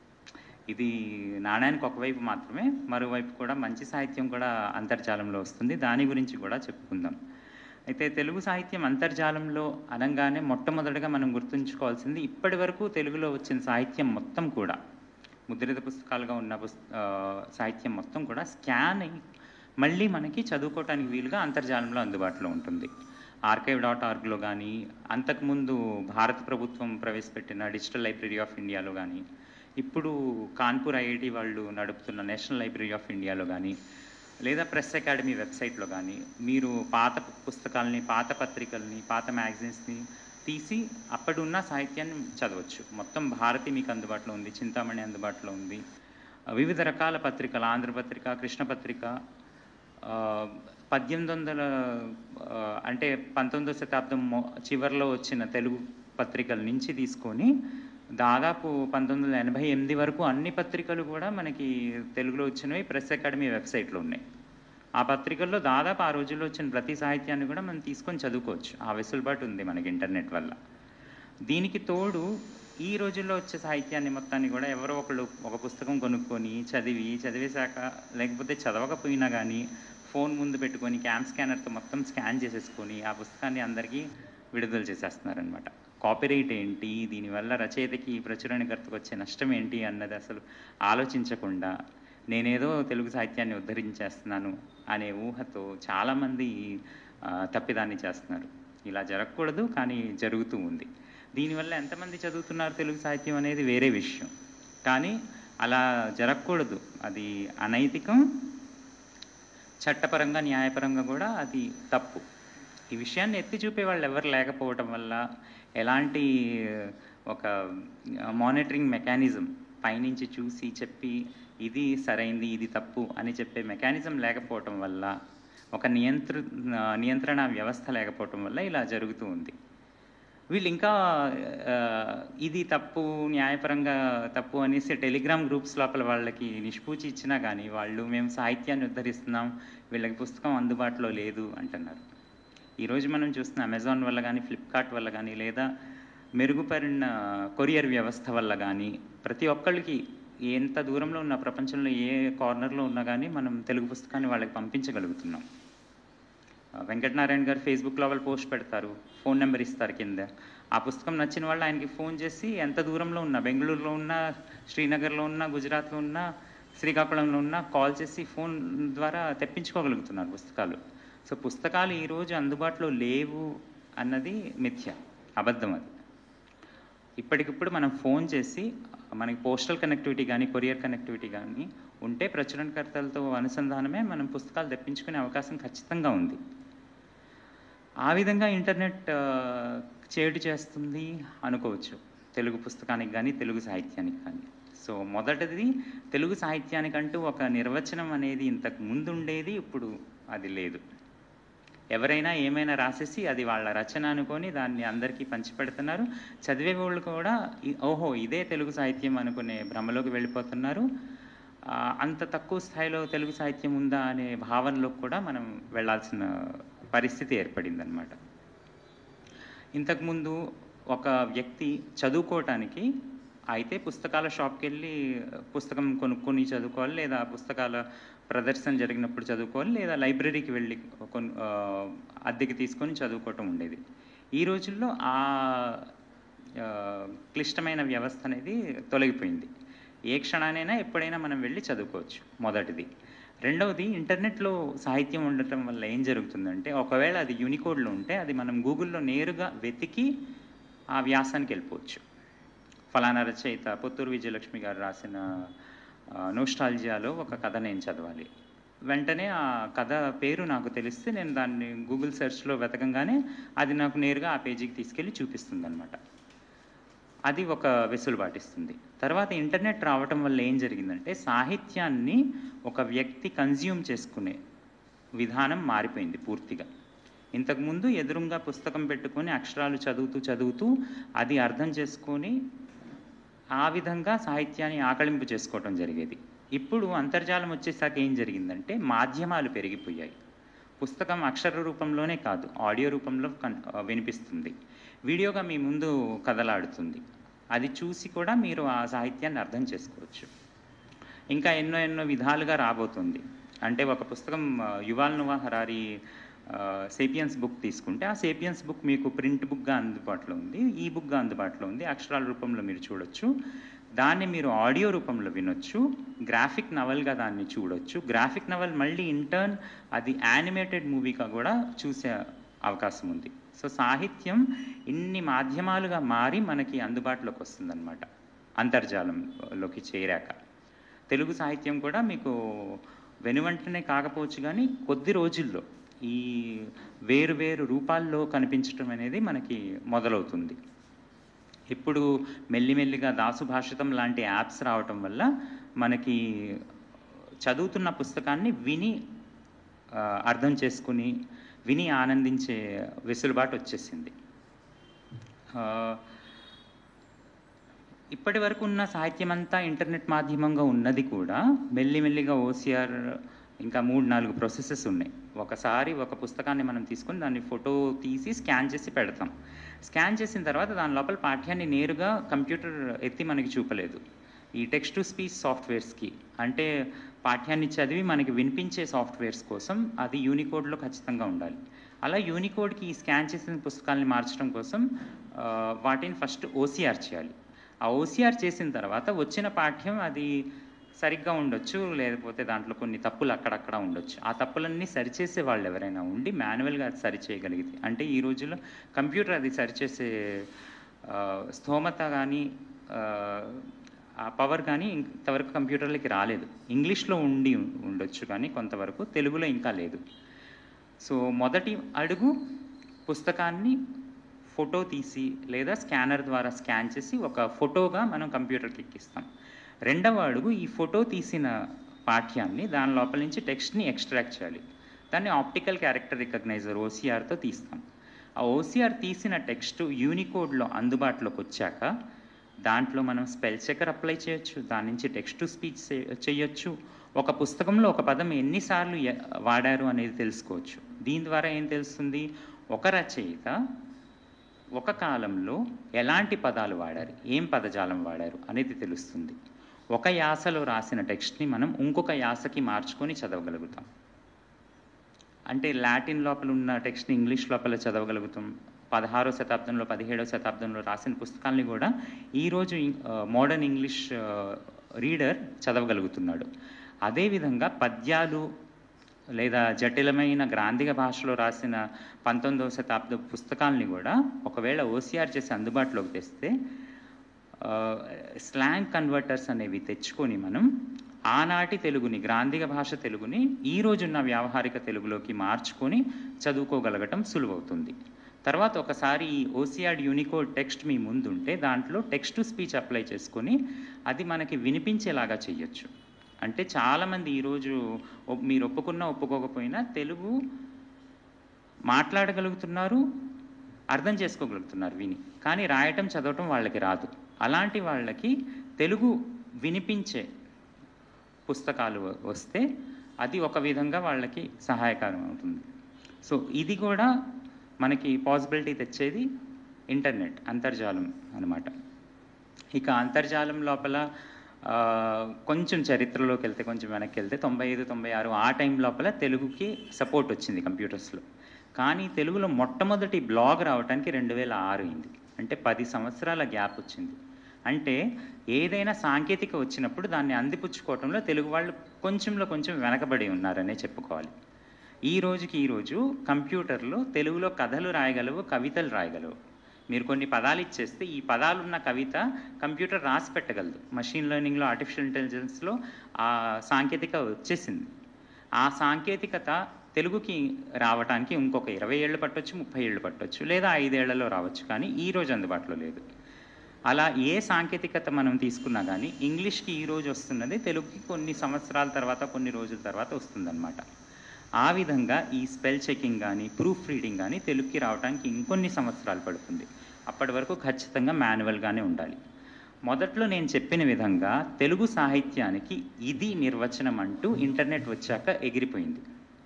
Speaker 5: ఇది నాణ్యానికి ఒకవైపు మాత్రమే మరోవైపు కూడా మంచి సాహిత్యం కూడా అంతర్జాలంలో వస్తుంది దాని గురించి కూడా చెప్పుకుందాం అయితే తెలుగు సాహిత్యం అంతర్జాలంలో అనగానే మొట్టమొదటిగా మనం గుర్తుంచుకోవాల్సింది ఇప్పటి వరకు తెలుగులో వచ్చిన సాహిత్యం మొత్తం కూడా ముద్రిత పుస్తకాలుగా ఉన్న పుస్త ఆ, సాహిత్యం మొత్తం కూడా స్కాన్ అయ్యి మళ్ళీ మనకి చదువుకోవటానికి వీలుగా అంతర్జాలంలో అందుబాటులో ఉంటుంది ఆర్కైవ్ డాట్ ఆర్గ్లో కానీ అంతకుముందు భారత ప్రభుత్వం ప్రవేశపెట్టిన డిజిటల్ లైబ్రరీ ఆఫ్ ఇండియాలో కానీ ఇప్పుడు కాన్పూర్ ఐఐటి వాళ్ళు నడుపుతున్న నేషనల్ లైబ్రరీ ఆఫ్ ఇండియాలో కానీ లేదా ప్రెస్ అకాడమీ వెబ్సైట్లో కానీ మీరు పాత పుస్తకాలని పాత పత్రికల్ని పాత మ్యాగజైన్స్ని తీసి అప్పటి ఉన్న సాహిత్యాన్ని చదవచ్చు మొత్తం భారతి మీకు అందుబాటులో ఉంది చింతామణి అందుబాటులో ఉంది వివిధ రకాల పత్రికలు ఆంధ్రపత్రిక కృష్ణపత్రిక ఆ, పద్దెనిమిది వందల ఆ, అంటే పంతొమ్మిదో శతాబ్దం మొ- చివరిలో వచ్చిన తెలుగు పత్రికల నుంచి తీసుకొని దాదాపు పంతొమ్మిది వందల ఎనభై ఎనిమిది వరకు అన్ని పత్రికలు కూడా మనకి తెలుగులో వచ్చినవి ప్రెస్ అకాడమీ వెబ్సైట్లో ఉన్నాయి ఆ పత్రికల్లో దాదాపు ఆ రోజుల్లో వచ్చిన ప్రతి సాహిత్యాన్ని కూడా మనం తీసుకొని చదువుకోవచ్చు ఆ వెసులుబాటు ఉంది మనకి ఇంటర్నెట్ వల్ల దీనికి తోడు ఈ రోజుల్లో వచ్చే సాహిత్యాన్ని మొత్తాన్ని కూడా ఎవరో ఒకళ్ళు ఒక పుస్తకం కొనుక్కొని చదివి చదివేశాక లేకపోతే చదవకపోయినా కానీ ఫోన్ ముందు పెట్టుకొని క్యామ్ స్కానర్తో మొత్తం స్కాన్ చేసేసుకొని ఆ పుస్తకాన్ని అందరికీ విడుదల చేసేస్తున్నారనమాట కాపీరైట్ ఏంటి దీనివల్ల రచయితకి ప్రచురణకర్తకు వచ్చే నష్టం ఏంటి అన్నది అసలు ఆలోచించకుండా నేనేదో తెలుగు సాహిత్యాన్ని ఉద్ధరించేస్తున్నాను అనే ఊహతో చాలామంది ఆ, తప్పిదాన్ని చేస్తున్నారు ఇలా జరగకూడదు కానీ జరుగుతూ ఉంది దీనివల్ల ఎంతమంది చదువుతున్నారు తెలుగు సాహిత్యం అనేది వేరే విషయం కానీ అలా జరగకూడదు అది అనైతికం చట్టపరంగా న్యాయపరంగా కూడా అది తప్పు ఈ విషయాన్ని ఎత్తి చూపే వాళ్ళు ఎవరు లేకపోవటం వల్ల ఎలాంటి ఒక మానిటరింగ్ మెకానిజం పైనుంచి చూసి చెప్పి ఇది సరైంది ఇది తప్పు అని చెప్పే మెకానిజం లేకపోవటం వల్ల ఒక నియంత్ర నియంత్రణ వ్యవస్థ లేకపోవటం వల్ల ఇలా జరుగుతూ ఉంది వీళ్ళు ఇంకా ఆ, ఇది తప్పు న్యాయపరంగా తప్పు అనేసి టెలిగ్రామ్ గ్రూప్స్ లోపల వాళ్ళకి నిష్పూచి ఇచ్చినా కానీ వాళ్ళు మేము సాహిత్యాన్ని ఉద్ధరిస్తున్నాం వీళ్ళకి పుస్తకం అందుబాటులో లేదు అంటున్నారు ఈరోజు మనం చూస్తున్న అమెజాన్ వల్ల కానీ ఫ్లిప్కార్ట్ వల్ల కానీ లేదా మెరుగుపడిన కొరియర్ వ్యవస్థ వల్ల కానీ ప్రతి ఒక్కళ్ళకి ఎంత దూరంలో ఉన్న ప్రపంచంలో ఏ కార్నర్లో ఉన్నా కానీ మనం తెలుగు పుస్తకాన్ని వాళ్ళకి పంపించగలుగుతున్నాం ఆ, వెంకటనారాయణ గారు ఫేస్బుక్లో వాళ్ళు పోస్ట్ పెడతారు ఫోన్ నెంబర్ ఇస్తారు కింద ఆ పుస్తకం నచ్చిన వాళ్ళు ఆయనకి ఫోన్ చేసి ఎంత దూరంలో ఉన్నా బెంగళూరులో ఉన్నా శ్రీనగర్లో ఉన్నా గుజరాత్లో ఉన్నా శ్రీకాకుళంలో ఉన్నా కాల్ చేసి ఫోన్ ద్వారా తెప్పించుకోగలుగుతున్నారు పుస్తకాలు సో పుస్తకాలు ఈరోజు అందుబాటులో లేవు అన్నది మిథ్య అబద్ధం అది ఇప్పటికిప్పుడు మనం ఫోన్ చేసి మనకి పోస్టల్ కనెక్టివిటీ కానీ కొరియర్ కనెక్టివిటీ కానీ ఉంటే ప్రచురణకర్తలతో అనుసంధానమే మనం పుస్తకాలు తెప్పించుకునే అవకాశం ఖచ్చితంగా ఉంది ఆ విధంగా ఇంటర్నెట్ ఆ, చేటు చేస్తుంది అనుకోవచ్చు తెలుగు పుస్తకానికి కానీ తెలుగు సాహిత్యానికి కానీ సో మొదటిది తెలుగు సాహిత్యానికంటూ ఒక నిర్వచనం అనేది ఇంతకు ముందు ఉండేది ఇప్పుడు అది లేదు ఎవరైనా ఏమైనా రాసేసి అది వాళ్ళ రచన అనుకొని దాన్ని అందరికీ పంచిపెడుతున్నారు చదివే వాళ్ళు కూడా ఈ- ఓహో ఇదే తెలుగు సాహిత్యం అనుకునే భ్రమలోకి వెళ్ళిపోతున్నారు ఆ, అంత తక్కువ స్థాయిలో తెలుగు సాహిత్యం ఉందా అనే భావనలోకి కూడా మనం వెళ్ళాల్సిన పరిస్థితి ఏర్పడిందనమాట ఇంతకుముందు ఒక వ్యక్తి చదువుకోవటానికి అయితే పుస్తకాల షాప్కి వెళ్ళి పుస్తకం కొనుక్కొని చదువుకోవాలి లేదా పుస్తకాల ప్రదర్శన జరిగినప్పుడు చదువుకోవాలి లేదా లైబ్రరీకి వెళ్ళి కొను ఆ, అద్దెకి తీసుకొని చదువుకోవటం ఉండేది ఈ రోజుల్లో ఆ ఆ, క్లిష్టమైన వ్యవస్థ అనేది తొలగిపోయింది ఏ క్షణానైనా ఎప్పుడైనా మనం వెళ్ళి చదువుకోవచ్చు మొదటిది రెండవది ఇంటర్నెట్లో సాహిత్యం ఉండటం వల్ల ఏం జరుగుతుందంటే ఒకవేళ అది యూనికోడ్లో ఉంటే అది మనం గూగుల్లో నేరుగా వెతికి ఆ వ్యాసానికి వెళ్ళిపోవచ్చు ఫలానా రచయిత పుత్తూరు విజయలక్ష్మి గారు రాసిన ఆ, నోస్టాల్జియాలో ఒక కథ నేను చదవాలి వెంటనే ఆ కథ పేరు నాకు తెలిస్తే నేను దాన్ని గూగుల్ సెర్చ్లో వెతకంగానే అది నాకు నేరుగా ఆ పేజీకి తీసుకెళ్ళి చూపిస్తుంది అనమాట అది ఒక వెసులుబాటు ఇస్తుంది తర్వాత ఇంటర్నెట్ రావటం వల్ల ఏం జరిగిందంటే సాహిత్యాన్ని ఒక వ్యక్తి కన్జ్యూమ్ చేసుకునే విధానం మారిపోయింది పూర్తిగా ఇంతకుముందు ఎదురుగా పుస్తకం పెట్టుకొని అక్షరాలు చదువుతూ చదువుతూ అది అర్థం చేసుకొని ఆ విధంగా సాహిత్యాన్ని ఆకళింపు చేసుకోవటం జరిగేది ఇప్పుడు అంతర్జాలం వచ్చేసాక ఏం జరిగిందంటే మాధ్యమాలు పెరిగిపోయాయి పుస్తకం అక్షర రూపంలోనే కాదు ఆడియో రూపంలో కన్ వినిపిస్తుంది వీడియోగా మీ ముందు కదలాడుతుంది అది చూసి కూడా మీరు ఆ సాహిత్యాన్ని అర్థం చేసుకోవచ్చు ఇంకా ఎన్నో ఎన్నో విధాలుగా రాబోతుంది అంటే ఒక పుస్తకం ఆ, Yuval Noah Harari Sapiens book తీసుకుంటే ఆ సేపియన్స్ బుక్ మీకు ప్రింట్ బుక్గా అందుబాటులో ఉంది ఈ బుక్గా అందుబాటులో ఉంది అక్షరాల రూపంలో మీరు చూడొచ్చు దాన్ని మీరు ఆడియో రూపంలో వినొచ్చు గ్రాఫిక్ నవల్గా దాన్ని చూడొచ్చు గ్రాఫిక్ నవల్ మళ్ళీ ఇంటర్న్ అది యానిమేటెడ్ మూవీగా కూడా చూసే అవకాశం ఉంది సో సాహిత్యం ఇన్ని మాధ్యమాలుగా మారి మనకి అందుబాటులోకి వస్తుందన్నమాట అంతర్జాలంలోకి చేరాక తెలుగు సాహిత్యం కూడా మీకు వెనువెంటనే కాకపోవచ్చు కానీ కొద్ది రోజుల్లో ఈ వేరు వేరు రూపాల్లో కనిపించడం అనేది మనకి మొదలవుతుంది ఇప్పుడు మెల్లిమెల్లిగా దాసు భాషితం లాంటి యాప్స్ రావటం వల్ల మనకి చదువుతున్న పుస్తకాన్ని విని ఆ, అర్థం చేసుకుని విని ఆనందించే వెసులుబాటు వచ్చేసింది ఆ, ఇప్పటి వరకు ఉన్న సాహిత్యం అంతా ఇంటర్నెట్ మాధ్యమంగా ఉన్నది కూడా మెల్లిమెల్లిగా ఓసిఆర్ ఇంకా మూడు నాలుగు ప్రాసెసెస్ ఉన్నాయి ఒకసారి ఒక పుస్తకాన్ని మనం తీసుకొని దాన్ని ఫోటో తీసి స్కాన్ చేసి పెడతాం స్కాన్ చేసిన తర్వాత దాని లోపల పాఠ్యాన్ని నేరుగా కంప్యూటర్ ఎత్తి మనకి చూపలేదు ఈ టెక్స్ట్ టు స్పీచ్ సాఫ్ట్వేర్స్కి అంటే పాఠ్యాన్ని చదివి మనకి వినిపించే సాఫ్ట్వేర్స్ కోసం అది యూనికోడ్లో ఖచ్చితంగా ఉండాలి అలా యూనికోడ్కి ఈ స్కాన్ చేసిన పుస్తకాల్ని మార్చడం కోసం ఆ, వాటిని ఫస్ట్ ఓసిఆర్ చేయాలి ఆ ఓసిఆర్ చేసిన తర్వాత వచ్చిన పాఠ్యం అది సరిగ్గా ఉండొచ్చు లేకపోతే దాంట్లో కొన్ని తప్పులు అక్కడక్కడ ఉండొచ్చు ఆ తప్పులన్నీ సరిచేసే వాళ్ళు ఎవరైనా ఉండి మాన్యువల్గా అది సరిచేయగలిగితే అంటే ఈ రోజుల్లో కంప్యూటర్ అది సరిచేసే ఆ, స్థోమత కానీ ఆ పవర్ కానీ ఇంతవరకు కంప్యూటర్లకి రాలేదు ఇంగ్లీష్లో ఉండి ఉండొచ్చు కానీ కొంతవరకు తెలుగులో ఇంకా లేదు సో మొదటి అడుగు పుస్తకాన్ని ఫోటో తీసి లేదా స్కానర్ ద్వారా స్కాన్ చేసి ఒక ఫోటోగా మనం కంప్యూటర్కి ఎక్కిస్తాం రెండవ అడుగు ఈ ఫోటో తీసిన పాఠ్యాన్ని దాని లోపల నుంచి టెక్స్ట్ని ఎక్స్ట్రాక్ట్ చేయాలి దాన్ని ఆప్టికల్ క్యారెక్టర్ రికగ్నైజర్ ఓసిఆర్తో తీస్తాం ఆ ఓసిఆర్ తీసిన టెక్స్ట్ యూనికోడ్లో అందుబాటులోకి వచ్చాక దాంట్లో మనం స్పెల్ చెకర్ అప్లై చేయొచ్చు దాని నుంచి టెక్స్ట్ టు స్పీచ్ చేయొచ్చు ఒక పుస్తకంలో ఒక పదం ఎన్నిసార్లు ఎ- వాడారు అనేది తెలుసుకోవచ్చు దీని ద్వారా ఏం తెలుస్తుంది ఒక రచయిత ఒక కాలంలో ఎలాంటి పదాలు వాడారు ఏం పదజాలం వాడారు అనేది తెలుస్తుంది ఒక యాసలో రాసిన టెక్స్ట్ని మనం ఇంకొక యాసకి మార్చుకొని చదవగలుగుతాం అంటే లాటిన్ లోపల ఉన్న టెక్స్ట్ని ఇంగ్లీష్ లోపల చదవగలుగుతాం పదహారో శతాబ్దంలో పదిహేడో శతాబ్దంలో రాసిన పుస్తకాల్ని కూడా ఈరోజు మోడర్న్ ఇంగ్లీష్ రీడర్ చదవగలుగుతున్నాడు అదేవిధంగా పద్యాలు లేదా జటిలమైన గ్రాంధిక భాషలో రాసిన పంతొమ్మిదవ శతాబ్ద పుస్తకాల్ని కూడా ఒకవేళ ఓసిఆర్ చేసి అందుబాటులోకి తెస్తే స్లాంగ్ కన్వర్టర్స్ అనేవి తెచ్చుకొని మనం ఆనాటి తెలుగుని గ్రాంధిక భాష తెలుగుని ఈ రోజున్న వ్యావహారిక తెలుగులోకి మార్చుకొని చదువుకోగలగటం సులువవుతుంది తర్వాత ఒకసారి ఈ ఓసిఆర్ యూనికోడ్ టెక్స్ట్ మీ ముందుంటే దాంట్లో టెక్స్ట్ టు స్పీచ్ అప్లై చేసుకొని అది మనకి వినిపించేలాగా చెయ్యొచ్చు అంటే చాలామంది ఈరోజు ఒప్- మీరు ఒప్పుకున్నా ఒప్పుకోకపోయినా తెలుగు మాట్లాడగలుగుతున్నారు అర్థం చేసుకోగలుగుతున్నారు విని కానీ రాయటం చదవటం వాళ్ళకి రాదు అలాంటి వాళ్ళకి తెలుగు వినిపించే పుస్తకాలు వ- వస్తే అది ఒక విధంగా వాళ్ళకి సహాయకరం అవుతుంది సో ఇది కూడా మనకి పాసిబిలిటీ తెచ్చేది ఇంటర్నెట్ అంతర్జాలం అన్నమాట ఇక అంతర్జాలం లోపల ఆ, కొంచెం చరిత్రలోకి వెళ్తే కొంచెం వెనక్కి వెళ్తే తొంభై ఐదు తొంభై ఆరు ఆ టైం లోపల తెలుగుకి సపోర్ట్ వచ్చింది కంప్యూటర్స్లో కానీ తెలుగులో మొట్టమొదటి బ్లాగ్ రావడానికి రెండు వేల ఆరు అయింది అంటే పది సంవత్సరాల గ్యాప్ వచ్చింది అంటే ఏదైనా సాంకేతిక వచ్చినప్పుడు దాన్ని అందిపుచ్చుకోవటంలో తెలుగు వాళ్ళు కొంచెంలో కొంచెం వెనకబడి ఉన్నారనే చెప్పుకోవాలి ఈ రోజుకి ఈ రోజు కంప్యూటర్లో తెలుగులో కథలు రాయగలవు కవితలు రాయగలవు మీరు కొన్ని పదాలు ఇచ్చేస్తే ఈ పదాలున్న కవిత కంప్యూటర్ రాసి పెట్టగలదు మషిన్ లెర్నింగ్లో ఆర్టిఫిషియల్ ఇంటెలిజెన్స్లో ఆ సాంకేతిక వచ్చేసింది ఆ సాంకేతికత తెలుగుకి రావడానికి ఇంకొక ఇరవై ఏళ్ళు పట్టొచ్చు ముప్పై ఏళ్ళు పట్టొచ్చు లేదా ఐదేళ్లలో రావచ్చు కానీ ఈ రోజు అందుబాటులో లేదు అలా ఏ సాంకేతికత మనం తీసుకున్నా కానీ ఇంగ్లీష్కి ఈ రోజు వస్తున్నది తెలుగుకి కొన్ని సంవత్సరాల తర్వాత కొన్ని రోజుల తర్వాత వస్తుందన్నమాట ఆ విధంగా ఈ స్పెల్ చెకింగ్ కానీ ప్రూఫ్ రీడింగ్ కానీ తెలుగుకి రావడానికి ఇంకొన్ని సంవత్సరాలు పడుతుంది అప్పటి వరకు ఖచ్చితంగా మాన్యువల్గానే ఉండాలి మొదట్లో నేను చెప్పిన విధంగా తెలుగు సాహిత్యానికి ఇది నిర్వచనం అంటూ ఇంటర్నెట్ వచ్చాక ఎగిరిపోయింది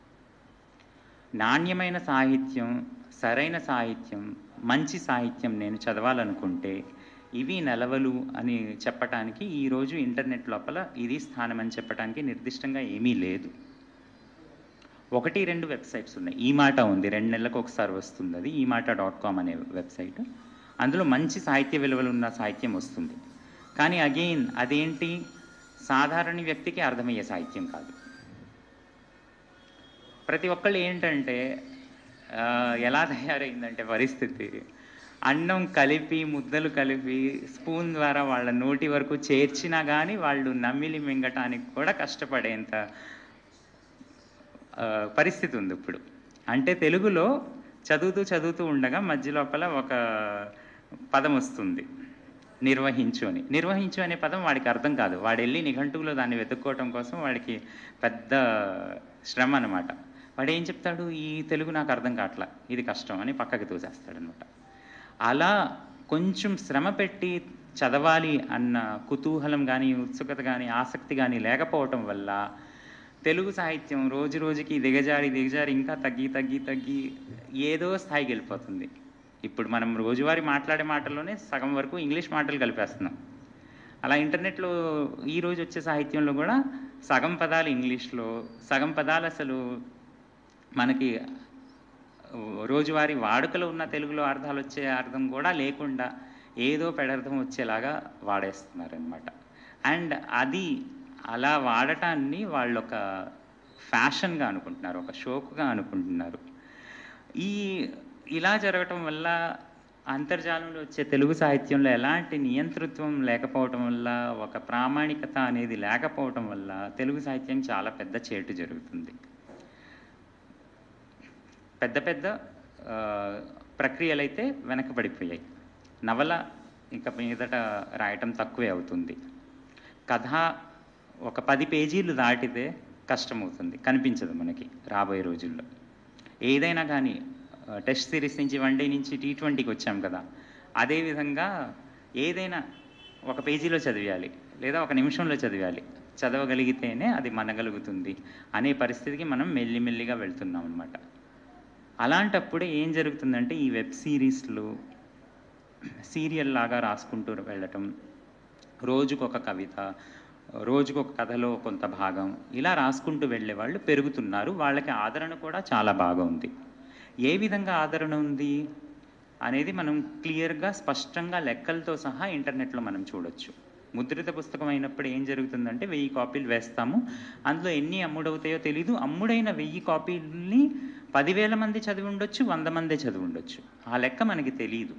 Speaker 5: నాణ్యమైన సాహిత్యం సరైన సాహిత్యం మంచి సాహిత్యం నేను చదవాలనుకుంటే ఇవి నెలవలు అని చెప్పటానికి ఈరోజు ఇంటర్నెట్ లోపల ఇది స్థానం అని చెప్పడానికి నిర్దిష్టంగా ఏమీ లేదు ఒకటి రెండు వెబ్సైట్స్ ఉన్నాయి ఈ మాట ఉంది రెండు నెలలకు ఒకసారి వస్తుంది అది ఈ మాట డాట్ కామ్ అనే వెబ్సైట్ అందులో మంచి సాహిత్య విలువలు ఉన్న సాహిత్యం వస్తుంది కానీ అగైన్ అదేంటి సాధారణ వ్యక్తికి అర్థమయ్యే సాహిత్యం కాదు ప్రతి ఒక్కళ్ళు ఏంటంటే ఆ, ఎలా తయారైందంటే పరిస్థితి అన్నం కలిపి ముద్దలు కలిపి స్పూన్ ద్వారా వాళ్ళ నోటి వరకు చేర్చినా కానీ వాళ్ళు నమ్మిలి మింగటానికి కూడా కష్టపడేంత ఆ, పరిస్థితి ఉంది ఇప్పుడు అంటే తెలుగులో చదువుతూ చదువుతూ ఉండగా మధ్య లోపల ఒక పదం వస్తుంది నిర్వహించు అని నిర్వహించు అనే పదం వాడికి అర్థం కాదు వాడు వెళ్ళి నిఘంటువులో దాన్ని వెతుక్కోవటం కోసం వాడికి పెద్ద శ్రమ అనమాట వాడు ఏం చెప్తాడు ఈ తెలుగు నాకు అర్థం కావట్లా ఇది కష్టం అని పక్కకి తోసేస్తాడు అనమాట అలా కొంచెం శ్రమ పెట్టి చదవాలి అన్న కుతూహలం కానీ ఉత్సుకత కానీ ఆసక్తి కానీ లేకపోవటం వల్ల తెలుగు సాహిత్యం రోజు రోజుకి దిగజారి దిగజారి ఇంకా తగ్గి తగ్గి తగ్గి ఏదో స్థాయికి వెళ్ళిపోతుంది ఇప్పుడు మనం రోజువారీ మాట్లాడే మాటల్లోనే సగం వరకు ఇంగ్లీష్ మాటలు కలిపేస్తున్నాం అలా ఇంటర్నెట్లో ఈ రోజు వచ్చే సాహిత్యంలో కూడా సగం పదాలు ఇంగ్లీష్లో సగం పదాలు అసలు మనకి రోజువారీ వాడుకలో ఉన్న తెలుగులో అర్థాలు వచ్చే అర్థం కూడా లేకుండా ఏదో పెడర్థం వచ్చేలాగా వాడేస్తున్నారనమాట అండ్ అది అలా వాడటాన్ని వాళ్ళు ఒక ఫ్యాషన్గా అనుకుంటున్నారు ఒక షోకుగా అనుకుంటున్నారు ఈ ఇలా జరగటం వల్ల అంతర్జాలంలో వచ్చే తెలుగు సాహిత్యంలో ఎలాంటి నియంతృత్వం లేకపోవటం వల్ల ఒక ప్రామాణికత అనేది లేకపోవటం వల్ల తెలుగు సాహిత్యం చాలా పెద్ద చేటు జరుగుతుంది పెద్ద పెద్ద ఆ, ప్రక్రియలైతే వెనకబడిపోయాయి నవల ఇంకా మీదట రాయటం తక్కువే అవుతుంది కథ ఒక పది పేజీలు దాటితే కష్టమవుతుంది కనిపించదు మనకి రాబోయే రోజుల్లో ఏదైనా కానీ ఆ, టెస్ట్ సిరీస్ నుంచి వన్ డే నుంచి టీ ట్వంటీకి వచ్చాం కదా అదేవిధంగా ఏదైనా ఒక పేజీలో చదివేయాలి లేదా ఒక నిమిషంలో చదివేయాలి చదవగలిగితేనే అది మనగలుగుతుంది అనే పరిస్థితికి మనం మెల్లిమెల్లిగా వెళ్తున్నాం అనమాట అలాంటప్పుడే ఏం జరుగుతుందంటే ఈ వెబ్ సిరీస్లు సీరియల్ లాగా రాసుకుంటూ వెళ్ళటం రోజుకొక కవిత రోజుకొక కథలో కొంత భాగం ఇలా రాసుకుంటూ వెళ్ళే వాళ్ళు పెరుగుతున్నారు వాళ్ళకి ఆదరణ కూడా చాలా బాగా ఉంది ఏ విధంగా ఆదరణ ఉంది అనేది మనం క్లియర్గా స్పష్టంగా లెక్కలతో సహా ఇంటర్నెట్లో మనం చూడొచ్చు ముద్రిత పుస్తకం అయినప్పుడు ఏం జరుగుతుందంటే వెయ్యి కాపీలు వేస్తాము అందులో ఎన్ని అమ్ముడవుతాయో తెలీదు అమ్ముడైన వెయ్యి కాపీలని పదివేల మంది చదివి ఉండొచ్చు వంద మందే చదివి ఉండొచ్చు ఆ లెక్క మనకి తెలియదు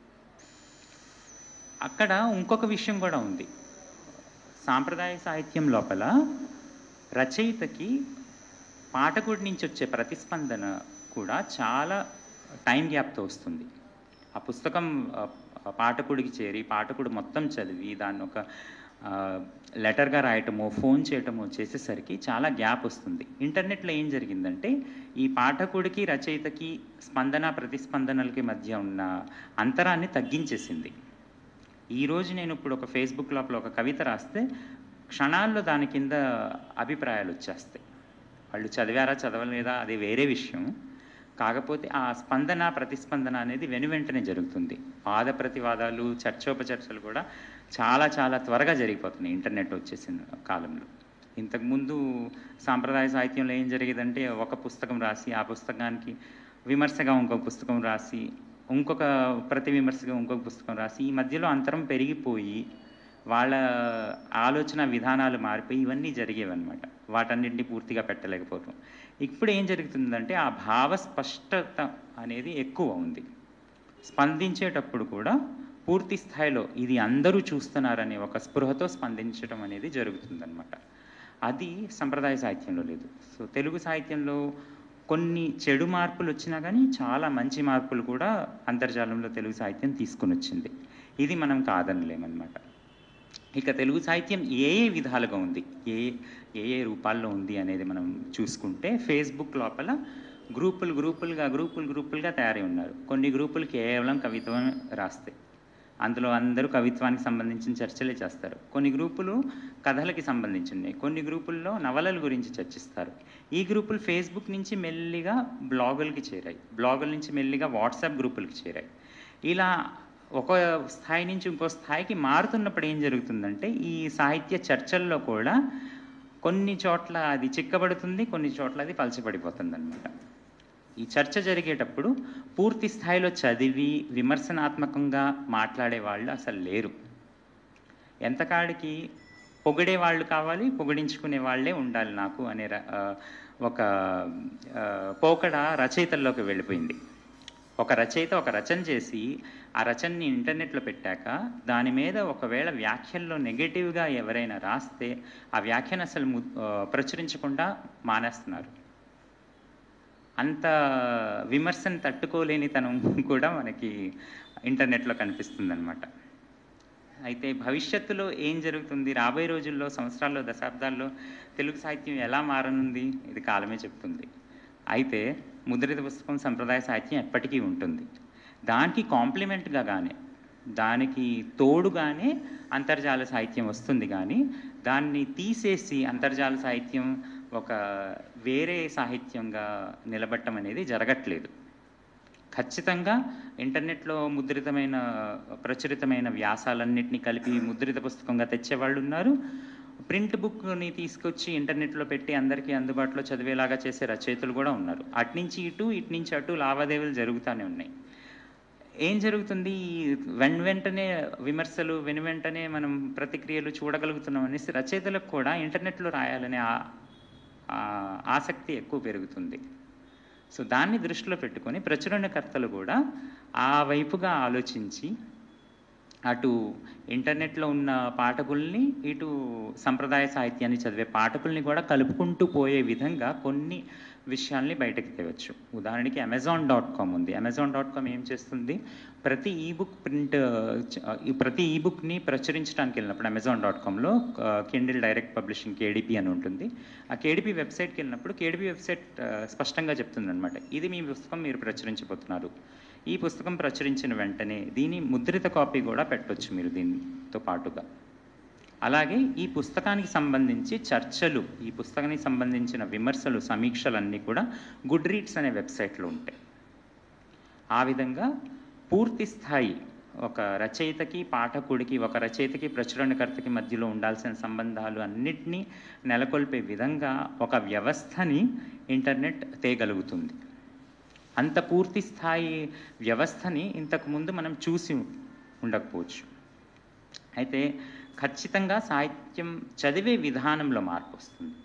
Speaker 5: అక్కడ ఇంకొక విషయం కూడా ఉంది సాంప్రదాయ సాహిత్యం లోపల రచయితకి పాఠకుడి నుంచి వచ్చే ప్రతిస్పందన కూడా చాలా టైం గ్యాప్తో వస్తుంది ఆ పుస్తకం ఆ, ఆ పాఠకుడికి చేరి పాఠకుడు మొత్తం చదివి దాన్ని ఒక ఆ, లెటర్గా రాయటమో ఫోన్ చేయటమో చేసేసరికి చాలా గ్యాప్ వస్తుంది ఇంటర్నెట్లో ఏం జరిగిందంటే ఈ పాఠకుడికి రచయితకి స్పందన ప్రతిస్పందనలకి మధ్య ఉన్న అంతరాన్ని తగ్గించేసింది ఈరోజు నేను ఇప్పుడు ఒక ఫేస్బుక్ లోపల ఒక కవిత రాస్తే క్షణాల్లో దాని కింద అభిప్రాయాలు వచ్చేస్తాయి వాళ్ళు చదివారా చదవలేదా అది వేరే విషయం కాకపోతే ఆ స్పందన ప్రతిస్పందన అనేది వెను వెంటనే జరుగుతుంది వాద ప్రతివాదాలు చర్చోపచర్చలు కూడా చాలా చాలా త్వరగా జరిగిపోతున్నాయి ఇంటర్నెట్ వచ్చేసిన కాలంలో ఇంతకుముందు సాంప్రదాయ సాహిత్యంలో ఏం జరిగేదంటే ఒక పుస్తకం రాసి ఆ పుస్తకానికి విమర్శగా ఇంకొక పుస్తకం రాసి ఇంకొక ప్రతి విమర్శగా ఇంకొక పుస్తకం రాసి ఈ మధ్యలో అంతరం పెరిగిపోయి వాళ్ళ ఆలోచన విధానాలు మారిపోయి ఇవన్నీ జరిగేవన్నమాట వాటన్నింటినీ పూర్తిగా పెట్టలేకపోవటం ఇప్పుడు ఏం జరుగుతుందంటే ఆ భావ స్పష్టత అనేది ఎక్కువ ఉంది స్పందించేటప్పుడు కూడా పూర్తి స్థాయిలో ఇది అందరూ చూస్తున్నారనే ఒక స్పృహతో స్పందించడం అనేది జరుగుతుందన్నమాట అది సంప్రదాయ సాహిత్యంలో లేదు సో తెలుగు సాహిత్యంలో కొన్ని చెడు మార్పులు వచ్చినా కానీ చాలా మంచి మార్పులు కూడా అంతర్జాలంలో తెలుగు సాహిత్యం తీసుకుని వచ్చింది ఇది మనం కాదనలేమన్నమాట ఇక తెలుగు సాహిత్యం ఏ ఏ విధాలుగా ఉంది ఏ ఏ ఏ రూపాల్లో ఉంది అనేది మనం చూసుకుంటే ఫేస్బుక్ లోపల గ్రూపులు గ్రూపులుగా గ్రూపులు గ్రూపులుగా తయారై ఉన్నారు కొన్ని గ్రూపులు కేవలం కవిత్వం రాస్తాయి అందులో అందరూ కవిత్వానికి సంబంధించిన చర్చలే చేస్తారు కొన్ని గ్రూపులు కథలకి సంబంధించినవి కొన్ని గ్రూపుల్లో నవలల గురించి చర్చిస్తారు ఈ గ్రూపులు ఫేస్బుక్ నుంచి మెల్లిగా బ్లాగులకి చేరాయి బ్లాగుల నుంచి మెల్లిగా వాట్సాప్ గ్రూపులకి చేరాయి ఇలా ఒక స్థాయి నుంచి ఇంకో స్థాయికి మారుతున్నప్పుడు ఏం జరుగుతుందంటే ఈ సాహిత్య చర్చల్లో కూడా కొన్ని చోట్ల అది చిక్కబడుతుంది కొన్ని చోట్ల అది పలచబడిపోతుంది అనమాట ఈ చర్చ జరిగేటప్పుడు పూర్తి స్థాయిలో చదివి విమర్శనాత్మకంగా మాట్లాడే వాళ్ళు అసలు లేరు ఎంతకాడికి పొగిడే వాళ్ళు కావాలి పొగిడించుకునే వాళ్ళే ఉండాలి నాకు అనే ర- ఆ, ఒక ఆ, పోకడ రచయితల్లోకి వెళ్ళిపోయింది ఒక రచయిత ఒక రచన చేసి ఆ రచనని ఇంటర్నెట్లో పెట్టాక దాని మీద ఒకవేళ వ్యాఖ్యల్లో నెగటివ్గా ఎవరైనా రాస్తే ఆ వ్యాఖ్యను అసలు ము- ఆ, ప్రచురించకుండా మానేస్తున్నారు అంత విమర్శను తట్టుకోలేని తనం కూడా మనకి ఇంటర్నెట్లో కనిపిస్తుందన్నమాట అయితే భవిష్యత్తులో ఏం జరుగుతుంది రాబోయే రోజుల్లో సంవత్సరాల్లో దశాబ్దాల్లో తెలుగు సాహిత్యం ఎలా మారనుంది ఇది కాలమే చెప్తుంది అయితే ముద్రిత పుస్తకం సంప్రదాయ సాహిత్యం ఎప్పటికీ ఉంటుంది దానికి కాంప్లిమెంట్గా కానీ దానికి తోడుగానే అంతర్జాల సాహిత్యం వస్తుంది కానీ దాన్ని తీసేసి అంతర్జాల సాహిత్యం ఒక వేరే సాహిత్యంగా నిలబట్టం అనేది జరగట్లేదు ఖచ్చితంగా ఇంటర్నెట్లో ముద్రితమైన ప్రచురితమైన వ్యాసాలన్నింటినీ కలిపి ముద్రిత పుస్తకంగా తెచ్చేవాళ్ళు ఉన్నారు ప్రింట్ బుక్ని తీసుకొచ్చి ఇంటర్నెట్లో పెట్టి అందరికీ అందుబాటులో చదివేలాగా చేసే రచయితలు కూడా ఉన్నారు అట్నుంచి ఇటు ఇటు నుంచి అటు లావాదేవీలు జరుగుతూనే ఉన్నాయి ఏం జరుగుతుంది ఈ వెన్ వెంటనే విమర్శలు వెను వెంటనే మనం ప్రతిక్రియలు చూడగలుగుతున్నాం అనేసి రచయితలకు కూడా ఇంటర్నెట్లో రాయాలనే ఆ- ఆ ఆసక్తి ఎక్కువ పెరుగుతుంది సో దాన్ని దృష్టిలో పెట్టుకొని ప్రచురణకర్తలు కూడా ఆ వైపుగా ఆలోచించి అటు ఇంటర్నెట్లో ఉన్న పాఠకుల్ని ఇటు సంప్రదాయ సాహిత్యాన్ని చదివే పాఠకుల్ని కూడా కలుపుకుంటూ పోయే విధంగా కొన్ని విషయాల్ని బయటకు తేవచ్చు ఉదాహరణకి అమెజాన్ డాట్ కామ్ ఉంది అమెజాన్ డాట్ కామ్ ఏం చేస్తుంది ప్రతి ఈబుక్ ప్రింట్ ప్రతి ఈబుక్ని ప్రచురించడానికి వెళ్ళినప్పుడు అమెజాన్ డాట్ కామ్లో కిండిల్ డైరెక్ట్ పబ్లిషింగ్ కేడిపి అని ఉంటుంది ఆ కేడిపి వెబ్సైట్కి వెళ్ళినప్పుడు కేడిపి వెబ్సైట్ ఆ, స్పష్టంగా చెప్తుంది అనమాట ఇది మీ పుస్తకం మీరు ప్రచురించబోతున్నారు ఈ పుస్తకం ప్రచురించిన వెంటనే దీని ముద్రిత కాపీ కూడా పెట్టొచ్చు మీరు దీనితో పాటుగా అలాగే ఈ పుస్తకానికి సంబంధించి చర్చలు ఈ పుస్తకానికి సంబంధించిన విమర్శలు సమీక్షలన్నీ కూడా గుడ్ రీడ్స్ అనే వెబ్సైట్లో ఉంటాయి ఆ విధంగా పూర్తి స్థాయి ఒక రచయితకి పాఠకుడికి ఒక రచయితకి ప్రచురణకర్తకి మధ్యలో ఉండాల్సిన సంబంధాలు అన్నిటినీ నెలకొల్పే విధంగా ఒక వ్యవస్థని ఇంటర్నెట్ తేగలుగుతుంది అంత పూర్తి స్థాయి వ్యవస్థని ఇంతకు ముందు మనం చూసి ఉండకపోవచ్చు అయితే ఖచ్చితంగా సాహిత్యం చదివే విధానంలో మార్పు వస్తుంది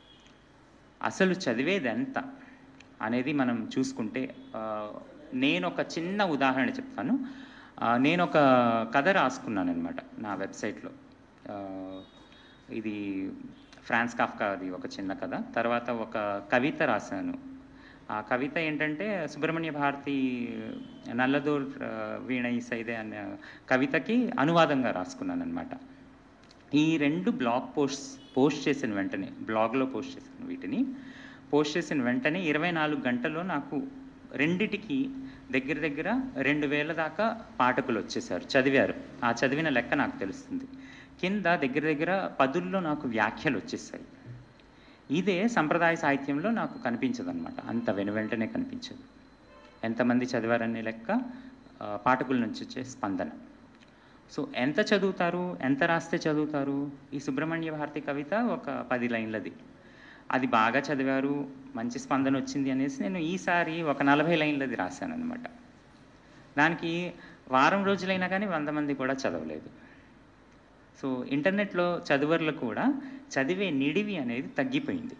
Speaker 5: అసలు చదివేది ఎంత అనేది మనం చూసుకుంటే ఆ, నేను ఒక చిన్న ఉదాహరణ చెప్తాను ఆ, నేను ఒక కథ రాసుకున్నాను అనమాట నా వెబ్సైట్లో ఆ, ఇది ఫ్రాన్స్ కాఫ్కాది ఒక చిన్న కథ తర్వాత ఒక కవిత రాశాను ఆ కవిత ఏంటంటే సుబ్రహ్మణ్య భారతి నల్లదూర్ ఆ, వీణ ఈసైదే అనే కవితకి అనువాదంగా రాసుకున్నాను అనమాట ఈ రెండు బ్లాగ్ పోస్ట్ పోస్ట్ చేసిన వెంటనే బ్లాగ్లో పోస్ట్ చేసిన వీటిని పోస్ట్ చేసిన వెంటనే ఇరవై నాలుగు గంటల్లో నాకు రెండిటికి దగ్గర దగ్గర రెండు వేల దాకా పాఠకులు వచ్చేసారు చదివారు ఆ చదివిన లెక్క నాకు తెలుస్తుంది కింద దగ్గర దగ్గర పదుల్లో నాకు వ్యాఖ్యలు వచ్చేసాయి ఇదే సంప్రదాయ సాహిత్యంలో నాకు కనిపించదు అనమాట అంత వెను వెంటనే కనిపించదు ఎంతమంది చదివారనే లెక్క ఆ, పాఠకుల నుంచి వచ్చే స్పందన సో ఎంత చదువుతారు ఎంత రాస్తే చదువుతారు ఈ సుబ్రహ్మణ్య భారతి కవిత ఒక పది లైన్లది అది బాగా చదివారు మంచి స్పందన వచ్చింది అనేసి నేను ఈసారి ఒక నలభై లైన్లది రాశాను అనమాట దానికి వారం రోజులైనా కానీ వంద మంది కూడా చదవలేదు సో ఇంటర్నెట్లో చదువర్లు కూడా చదివే నిడివి అనేది తగ్గిపోయింది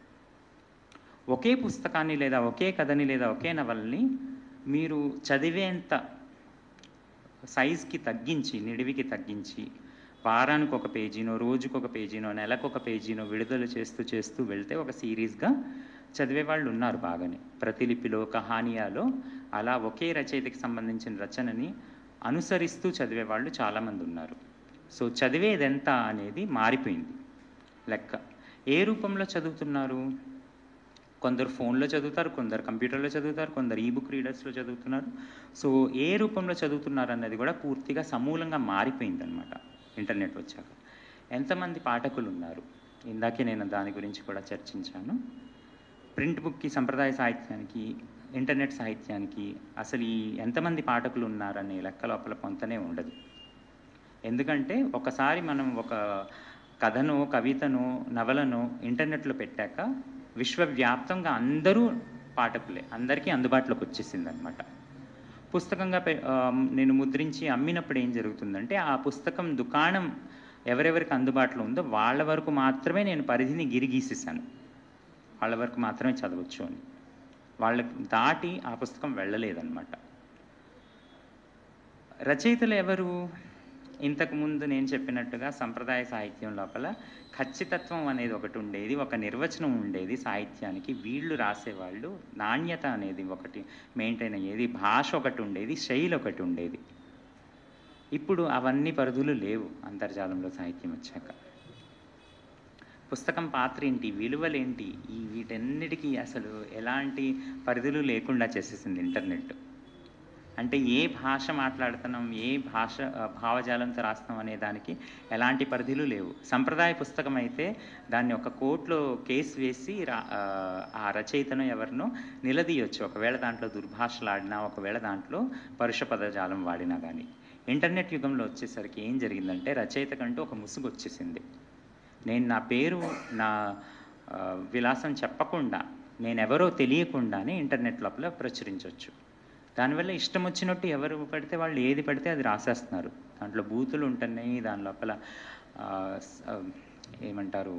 Speaker 5: ఒకే పుస్తకాన్ని లేదా ఒకే కథని లేదా ఒకే నవల్ని మీరు చదివేంత సైజ్కి తగ్గించి నిడివికి తగ్గించి వారానికి ఒక పేజీనో రోజుకు ఒక పేజీనో నెలకు ఒక పేజీనో విడుదల చేస్తూ చేస్తూ వెళ్తే ఒక సిరీస్గా చదివే వాళ్ళు ఉన్నారు బాగానే ప్రతిలిపిలో కహానియాలో అలా ఒకే రచయితకి సంబంధించిన రచనని అనుసరిస్తూ చదివే వాళ్ళు చాలామంది ఉన్నారు సో చదివేదెంత అనేది మారిపోయింది లెక్క ఏ రూపంలో చదువుతున్నారు కొందరు ఫోన్లో చదువుతారు కొందరు కంప్యూటర్లో చదువుతారు కొందరు ఈ బుక్ రీడర్స్లో చదువుతున్నారు సో ఏ రూపంలో చదువుతున్నారు అన్నది కూడా పూర్తిగా సమూలంగా మారిపోయిందనమాట ఇంటర్నెట్ వచ్చాక ఎంతమంది పాఠకులు ఉన్నారు ఇందాకే నేను దాని గురించి కూడా చర్చించాను ప్రింట్ బుక్కి సంప్రదాయ సాహిత్యానికి ఇంటర్నెట్ సాహిత్యానికి అసలు ఈ ఎంతమంది పాఠకులు ఉన్నారనే లెక్క లోపల పొంతనే ఉండదు ఎందుకంటే ఒకసారి మనం ఒక కథను కవితను నవలను ఇంటర్నెట్లో పెట్టాక విశ్వవ్యాప్తంగా అందరూ పాఠకులే అందరికీ అందుబాటులోకి వచ్చేసింది అనమాట పుస్తకంగా పె- ఆ, నేను ముద్రించి అమ్మినప్పుడు ఏం జరుగుతుందంటే ఆ పుస్తకం దుకాణం ఎవరెవరికి అందుబాటులో ఉందో వాళ్ళ వరకు మాత్రమే నేను పరిధిని గిరిగీసేసాను వాళ్ళ వరకు మాత్రమే చదవచ్చు అని వాళ్ళకి దాటి ఆ పుస్తకం వెళ్ళలేదన్నమాట రచయితలు ఎవరు ఇంతకు ముందు నేను చెప్పినట్టుగా సంప్రదాయ సాహిత్యం లోపల ఖచ్చితత్వం అనేది ఒకటి ఉండేది ఒక నిర్వచనం ఉండేది సాహిత్యానికి వీళ్ళు రాసేవాళ్ళు నాణ్యత అనేది ఒకటి మెయింటైన్ అయ్యేది భాష ఒకటి ఉండేది శైలి ఒకటి ఉండేది ఇప్పుడు అవన్నీ పరిధులు లేవు అంతర్జాలంలో సాహిత్యం వచ్చాక పుస్తకం పాత్ర ఏంటి విలువలేంటి ఈ వీటన్నిటికీ అసలు ఎలాంటి పరిధులు లేకుండా చేసేసింది ఇంటర్నెట్ అంటే ఏ భాష మాట్లాడుతున్నాం ఏ భాష ఆ, భావజాలంతో రాస్తున్నాం అనే దానికి ఎలాంటి పరిధులు లేవు సంప్రదాయ పుస్తకం అయితే దాన్ని ఒక కోర్టులో కేసు వేసి రా ఆ, ఆ రచయితను ఎవరినో నిలదీయొచ్చు ఒకవేళ దాంట్లో దుర్భాషలాడినా ఒకవేళ దాంట్లో పరుష పదజాలం వాడినా కానీ ఇంటర్నెట్ యుగంలో వచ్చేసరికి ఏం జరిగిందంటే రచయిత కంటూ ఒక ముసుగు వచ్చేసింది నేను నా పేరు నా ఆ, విలాసం చెప్పకుండా నేనెవరో తెలియకుండానే ఇంటర్నెట్ లోపల ప్రచురించవచ్చు దానివల్ల ఇష్టం వచ్చినట్టు ఎవరు పడితే వాళ్ళు ఏది పడితే అది రాసేస్తున్నారు దాంట్లో బూతులు ఉంటున్నాయి దాని లోపల ఆ, స- ఆ, ఏమంటారు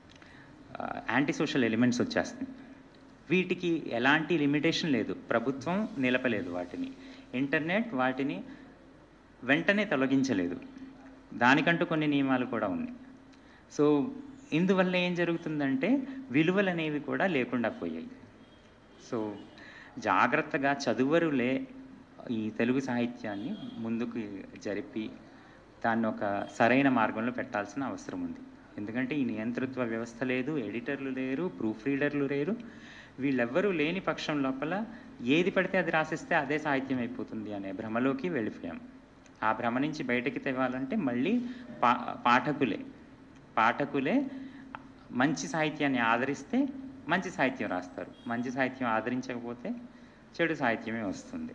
Speaker 5: యాంటీ సోషల్ ఎలిమెంట్స్ వచ్చేస్తున్నాయి వీటికి ఎలాంటి లిమిటేషన్ లేదు ప్రభుత్వం నిలపలేదు వాటిని ఇంటర్నెట్ వాటిని వెంటనే తొలగించలేదు దానికంటూ కొన్ని నియమాలు కూడా ఉన్నాయి సో ఇందువల్ల ఏం జరుగుతుందంటే విలువలు అనేవి కూడా లేకుండా పోయాయి సో జాగ్రత్తగా చదువరులే ఈ తెలుగు సాహిత్యాన్ని ముందుకు జరిపి దాన్ని ఒక సరైన మార్గంలో పెట్టాల్సిన అవసరం ఉంది ఎందుకంటే ఈ నియంతృత్వ వ్యవస్థ లేదు ఎడిటర్లు లేరు ప్రూఫ్ రీడర్లు లేరు వీళ్ళెవ్వరూ లేని పక్షం లోపల ఏది పడితే అది రాసిస్తే అదే సాహిత్యం అయిపోతుంది అనే భ్రమలోకి వెళ్ళిపోయాం ఆ భ్రమ నుంచి బయటకి తేవాలంటే మళ్ళీ పా పాఠకులే పాఠకులే మంచి సాహిత్యాన్ని ఆదరిస్తే మంచి సాహిత్యం రాస్తారు మంచి సాహిత్యం ఆదరించకపోతే చెడు సాహిత్యమే వస్తుంది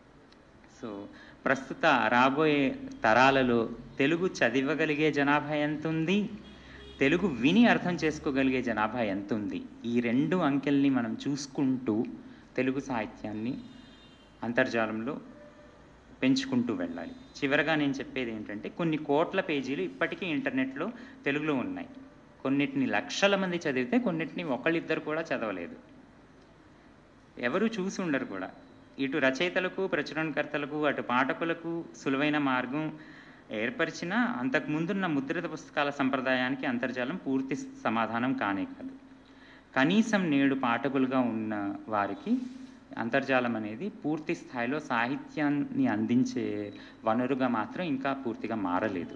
Speaker 5: సో ప్రస్తుత రాబోయే తరాలలో తెలుగు చదివగలిగే జనాభా ఎంత ఉంది తెలుగు విని అర్థం చేసుకోగలిగే జనాభా ఎంత ఉంది ఈ రెండు అంకెల్ని మనం చూసుకుంటూ తెలుగు సాహిత్యాన్ని అంతర్జాలంలో పెంచుకుంటూ వెళ్ళాలి చివరగా నేను చెప్పేది ఏంటంటే కొన్ని కోట్ల పేజీలు ఇప్పటికీ ఇంటర్నెట్లో తెలుగులో ఉన్నాయి కొన్నిటిని లక్షల మంది చదివితే కొన్నిటిని ఒకళ్ళిద్దరు కూడా చదవలేదు ఎవరు చూసి ఉండరు కూడా ఇటు రచయితలకు ప్రచురణకర్తలకు అటు పాఠకులకు సులువైన మార్గం ఏర్పరిచిన అంతకు ముందున్న ముద్రిత పుస్తకాల సంప్రదాయానికి అంతర్జాలం పూర్తి సమాధానం కానే కాదు కనీసం నేడు పాఠకులుగా ఉన్న వారికి అంతర్జాలం అనేది పూర్తి స్థాయిలో సాహిత్యాన్ని అందించే వనరుగా మాత్రం ఇంకా పూర్తిగా మారలేదు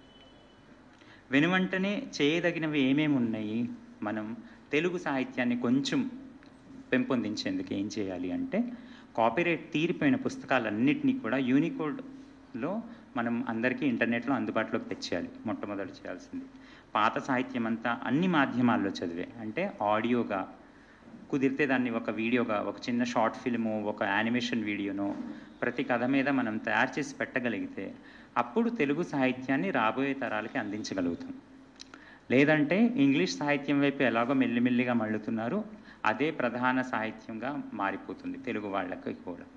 Speaker 5: వెనువంటనే చేయదగినవి ఏమేమి ఉన్నాయి మనం తెలుగు సాహిత్యాన్ని కొంచెం పెంపొందించేందుకు ఏం చేయాలి అంటే కాపీరైట్ తీరిపోయిన పుస్తకాలన్నింటినీ కూడా యూనికోడ్లో మనం అందరికీ ఇంటర్నెట్లో అందుబాటులోకి తెచ్చేయాలి మొట్టమొదటి చేయాల్సింది పాత సాహిత్యం అంతా అన్ని మాధ్యమాల్లో చదివే అంటే ఆడియోగా కుదిరితే దాన్ని ఒక వీడియోగా ఒక చిన్న షార్ట్ ఫిల్ము ఒక యానిమేషన్ వీడియోనో ప్రతి కథ మీద మనం తయారు చేసి పెట్టగలిగితే అప్పుడు తెలుగు సాహిత్యాన్ని రాబోయే తరాలకి అందించగలుగుతాం లేదంటే ఇంగ్లీష్ సాహిత్యం వైపు ఎలాగో మెల్లిమెల్లిగా మళ్ళుతున్నారు అదే ప్రధాన సాహిత్యంగా మారిపోతుంది తెలుగు వాళ్ళకి కూడా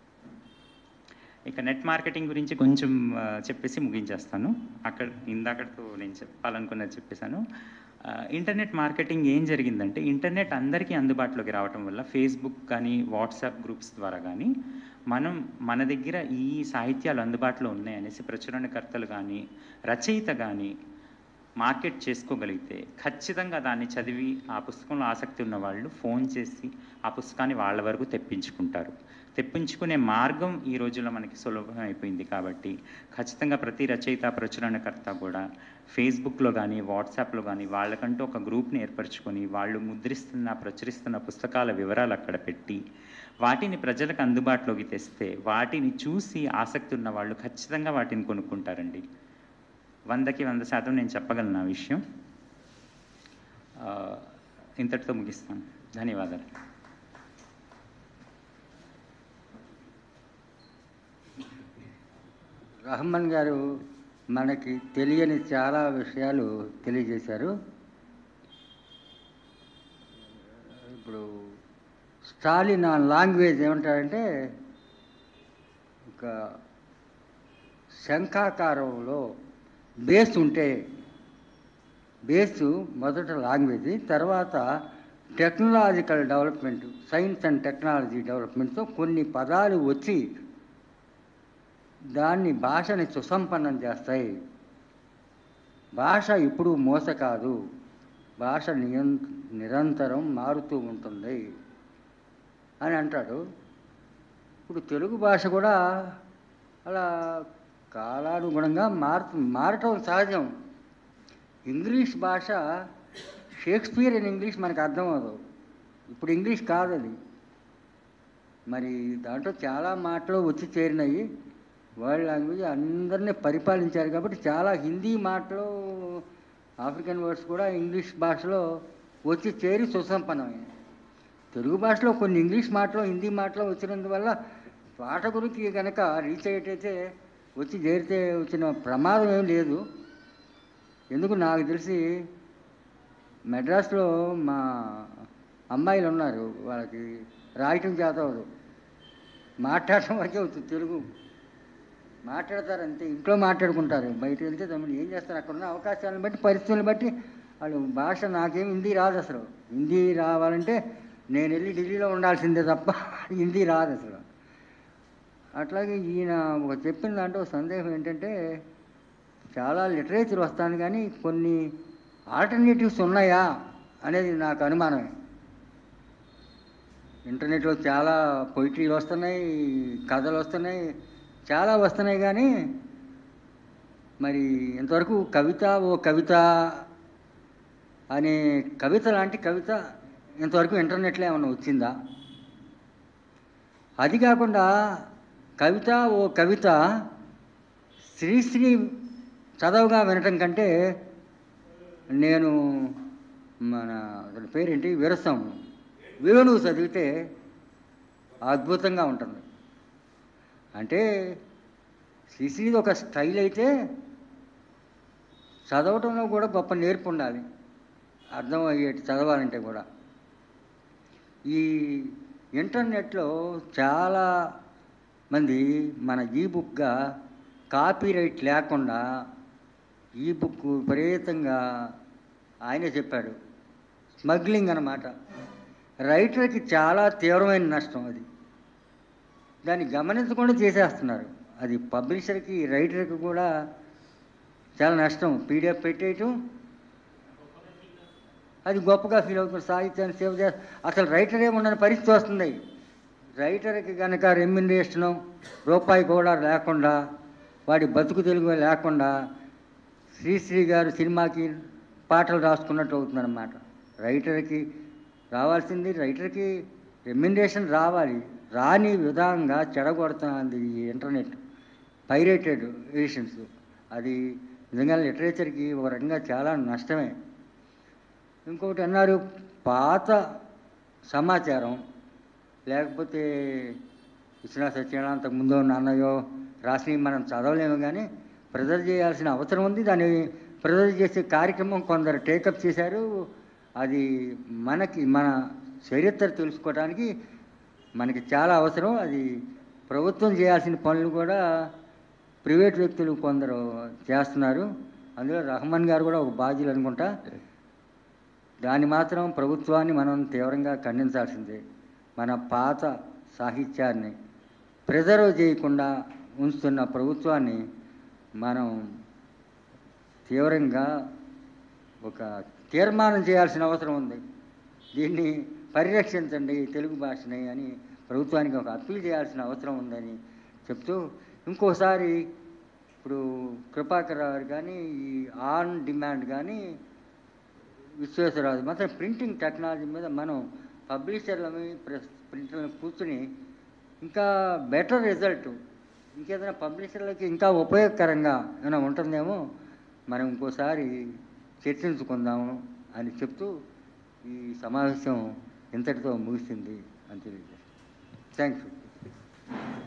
Speaker 5: ఇక నెట్ మార్కెటింగ్ గురించి కొంచెం ఆ, చెప్పేసి ముగించేస్తాను అక్కడ ఇందాకతో నేను చెప్పాలనుకున్నది చెప్పేశాను ఆ, ఇంటర్నెట్ మార్కెటింగ్ ఏం జరిగిందంటే ఇంటర్నెట్ అందరికీ అందుబాటులోకి రావటం వల్ల ఫేస్బుక్ కానీ వాట్సాప్ గ్రూప్స్ ద్వారా కానీ మనం మన దగ్గర ఈ సాహిత్యాలు అందుబాటులో ఉన్నాయనేసి ప్రచురణకర్తలు కానీ రచయిత కానీ మార్కెట్ చేసుకోగలిగితే ఖచ్చితంగా దాన్ని చదివి ఆ పుస్తకంలో ఆసక్తి ఉన్న వాళ్ళు ఫోన్ చేసి ఆ పుస్తకాన్ని వాళ్ళ వరకు తెప్పించుకుంటారు తెప్పించుకునే మార్గం ఈ రోజుల్లో మనకి సులభం అయిపోయింది కాబట్టి ఖచ్చితంగా ప్రతి రచయిత ప్రచురణకర్త కూడా ఫేస్బుక్లో కానీ వాట్సాప్లో కానీ వాళ్ళకంటూ ఒక గ్రూప్ని ఏర్పరచుకొని వాళ్ళు ముద్రిస్తున్న ప్రచురిస్తున్న పుస్తకాల వివరాలు అక్కడ పెట్టి వాటిని ప్రజలకు అందుబాటులోకి తెస్తే వాటిని చూసి ఆసక్తి ఉన్న వాళ్ళు ఖచ్చితంగా వాటిని కొనుక్కుంటారండి వందకి వంద శాతం నేను చెప్పగలను ఆ విషయం ఆ, ఇంతటితో ముగిస్తాను ధన్యవాదాలు
Speaker 2: రహమాన్ గారు మనకి తెలియని చాలా విషయాలు తెలియజేశారు ఇప్పుడు స్టాలిన్ ఆ లాంగ్వేజ్ ఏమంటారంటే ఒక శంఖాకారంలో బేస్ ఉంటే బేసు మొదట లాంగ్వేజ్ తర్వాత technological development science and technology డెవలప్మెంట్తో కొన్ని పదాలు వచ్చి దాన్ని భాషని సుసంపన్నం చేస్తాయి భాష ఇప్పుడు మోస కాదు భాష నియం నిరంతరం మారుతూ ఉంటుంది అని అంటాడు ఇప్పుడు తెలుగు భాష కూడా అలా కాలానుగుణంగా మారు మారటం సహజం ఇంగ్లీష్ భాష షేక్స్పియర్ ఇన్ ఇంగ్లీష్ మనకు అర్థం అవ్వదు ఇప్పుడు ఇంగ్లీష్ కాదు అది మరి దాంట్లో చాలా మాటలు వచ్చి చేరినాయి వరల్డ్ లాంగ్వేజ్ అందరినీ పరిపాలించారు కాబట్టి చాలా హిందీ మాటలు ఆఫ్రికన్ వర్డ్స్ కూడా ఇంగ్లీష్ భాషలో వచ్చి చేరి సుసంపన్నమైనవి తెలుగు భాషలో కొన్ని ఇంగ్లీష్ మాటలు హిందీ మాటలు వచ్చినందువల్ల పాఠకునికి కనుక రీచ్ అయ్యేటైతే వచ్చి చేరితే వచ్చిన ప్రమాదం ఏం లేదు ఎందుకు నాకు తెలిసి మెడ్రాస్లో మా అమ్మాయిలు ఉన్నారు వాళ్ళకి రాయటం చేత అవ్వదు మాట్లాడటం వరకే అవుతుంది తెలుగు మాట్లాడతారు అంతే ఇంట్లో మాట్లాడుకుంటారు బయట వెళ్తే తమ్ముడు ఏం చేస్తారు అక్కడ ఉన్న అవకాశాలను బట్టి పరిస్థితులను బట్టి వాళ్ళు భాష నాకేం హిందీ రాదు అసలు హిందీ రావాలంటే నేను వెళ్ళి ఢిల్లీలో ఉండాల్సిందే తప్ప హిందీ రాదు అసలు అట్లాగే ఈయన ఒక చెప్పిన దాంట్లో సందేహం ఏంటంటే చాలా లిటరేచర్ వస్తాను కానీ కొన్ని ఆల్టర్నేటివ్స్ ఉన్నాయా అనేది నాకు అనుమానమే ఇంటర్నెట్లో చాలా పొయిట్రీలు వస్తున్నాయి కథలు వస్తున్నాయి చాలా వస్తున్నాయి కానీ మరి ఇంతవరకు కవిత ఓ కవిత అనే కవిత లాంటి కవిత ఇంతవరకు ఇంటర్నెట్లో ఏమన్నా వచ్చిందా అది కాకుండా కవిత ఓ కవిత శ్రీశ్రీ చదవగా వినటం కంటే నేను మన అతని పేరేంటి వీరస్తం వేణువు చదివితే అద్భుతంగా ఉంటుంది అంటే శ్రీశ్రీది ఒక స్టైల్ అయితే చదవటంలో కూడా గొప్ప నేర్పు ఉండాలి అర్థం అయ్యేటి చదవాలంటే కూడా ఈ ఇంటర్నెట్లో చాలా మంది మన ఈ బుక్గా కాపీరైట్ లేకుండా ఈ బుక్ విపరీతంగా ఆయనే చెప్పాడు స్మగ్లింగ్ అన్నమాట రైటర్కి చాలా తీవ్రమైన నష్టం అది దాన్ని గమనించకుండా చేసేస్తున్నారు అది పబ్లిషర్కి రైటర్కి కూడా చాలా నష్టం పీడిఎఫ్ పెట్టేయటం అది గొప్పగా ఫీల్ అవుతుంది సాహిత్యాన్ని సేవ చే అసలు రైటర్ ఏముండని పరిస్థితి వస్తుంది రైటర్కి కనుక రెమ్యునరేషను రూపాయి కూడా లేకుండా వాడి బతుకు తెలుగు లేకుండా శ్రీశ్రీ గారు సినిమాకి పాటలు రాసుకున్నట్టు అవుతుందన్నమాట రైటర్కి రావాల్సింది రైటర్కి రెమ్యునరేషన్ రావాలి రాని విధంగా చెడగొడుతున్నది ఈ ఇంటర్నెట్ పైరేటెడ్ ఎడిషన్స్ అది నిజంగా లిటరేచర్కి ఒక రకంగా చాలా నష్టమే ఇంకొకటి అన్నారు పాత సమాచారం లేకపోతే విశ్వనాథ సత్యనారాయణ అంతకు ముందు నాన్నయో రాసినవి మనం చదవలేము కానీ ప్రిజర్వ్ చేయాల్సిన అవసరం ఉంది దాన్ని ప్రిజర్వ్ చేసే కార్యక్రమం కొందరు టేకప్ చేశారు అది మనకి మన చరిత్ర తెలుసుకోవడానికి మనకి చాలా అవసరం అది ప్రభుత్వం చేయాల్సిన పనులు కూడా ప్రైవేట్ వ్యక్తులు కొందరు చేస్తున్నారు అందులో రహమాన్ గారు కూడా ఒక బాధ్యులు అనుకుంటా దాన్ని మాత్రం ప్రభుత్వాన్ని మనం తీవ్రంగా ఖండించాల్సిందే మన పాత సాహిత్యాన్ని ప్రిజర్వ్ చేయకుండా ఉంచుతున్న ప్రభుత్వాన్ని మనం తీవ్రంగా ఒక తీర్మానం చేయాల్సిన అవసరం ఉంది దీన్ని పరిరక్షించండి తెలుగు భాషని అని ప్రభుత్వానికి ఒక అప్పీల్ చేయాల్సిన అవసరం ఉందని చెప్తూ ఇంకోసారి ఇప్పుడు కృపాకర్ గారు కానీ ఈ ఆన్ డిమాండ్ కానీ విశ్వేశ్వరరావు మాత్రం ప్రింటింగ్ టెక్నాలజీ మీద మనం పబ్లిషర్లని ప్రెస్ ప్రింటర్లను కూర్చుని ఇంకా బెటర్ రిజల్ట్ ఇంకేదైనా పబ్లిషర్లకి ఇంకా ఉపయోగకరంగా ఏమైనా ఉంటుందేమో మనం ఇంకోసారి చర్చించుకుందాము అని చెప్తూ ఈ సమావేశం ఇంతటితో ముగిసింది అని తెలియజేస్తాను థ్యాంక్ యూ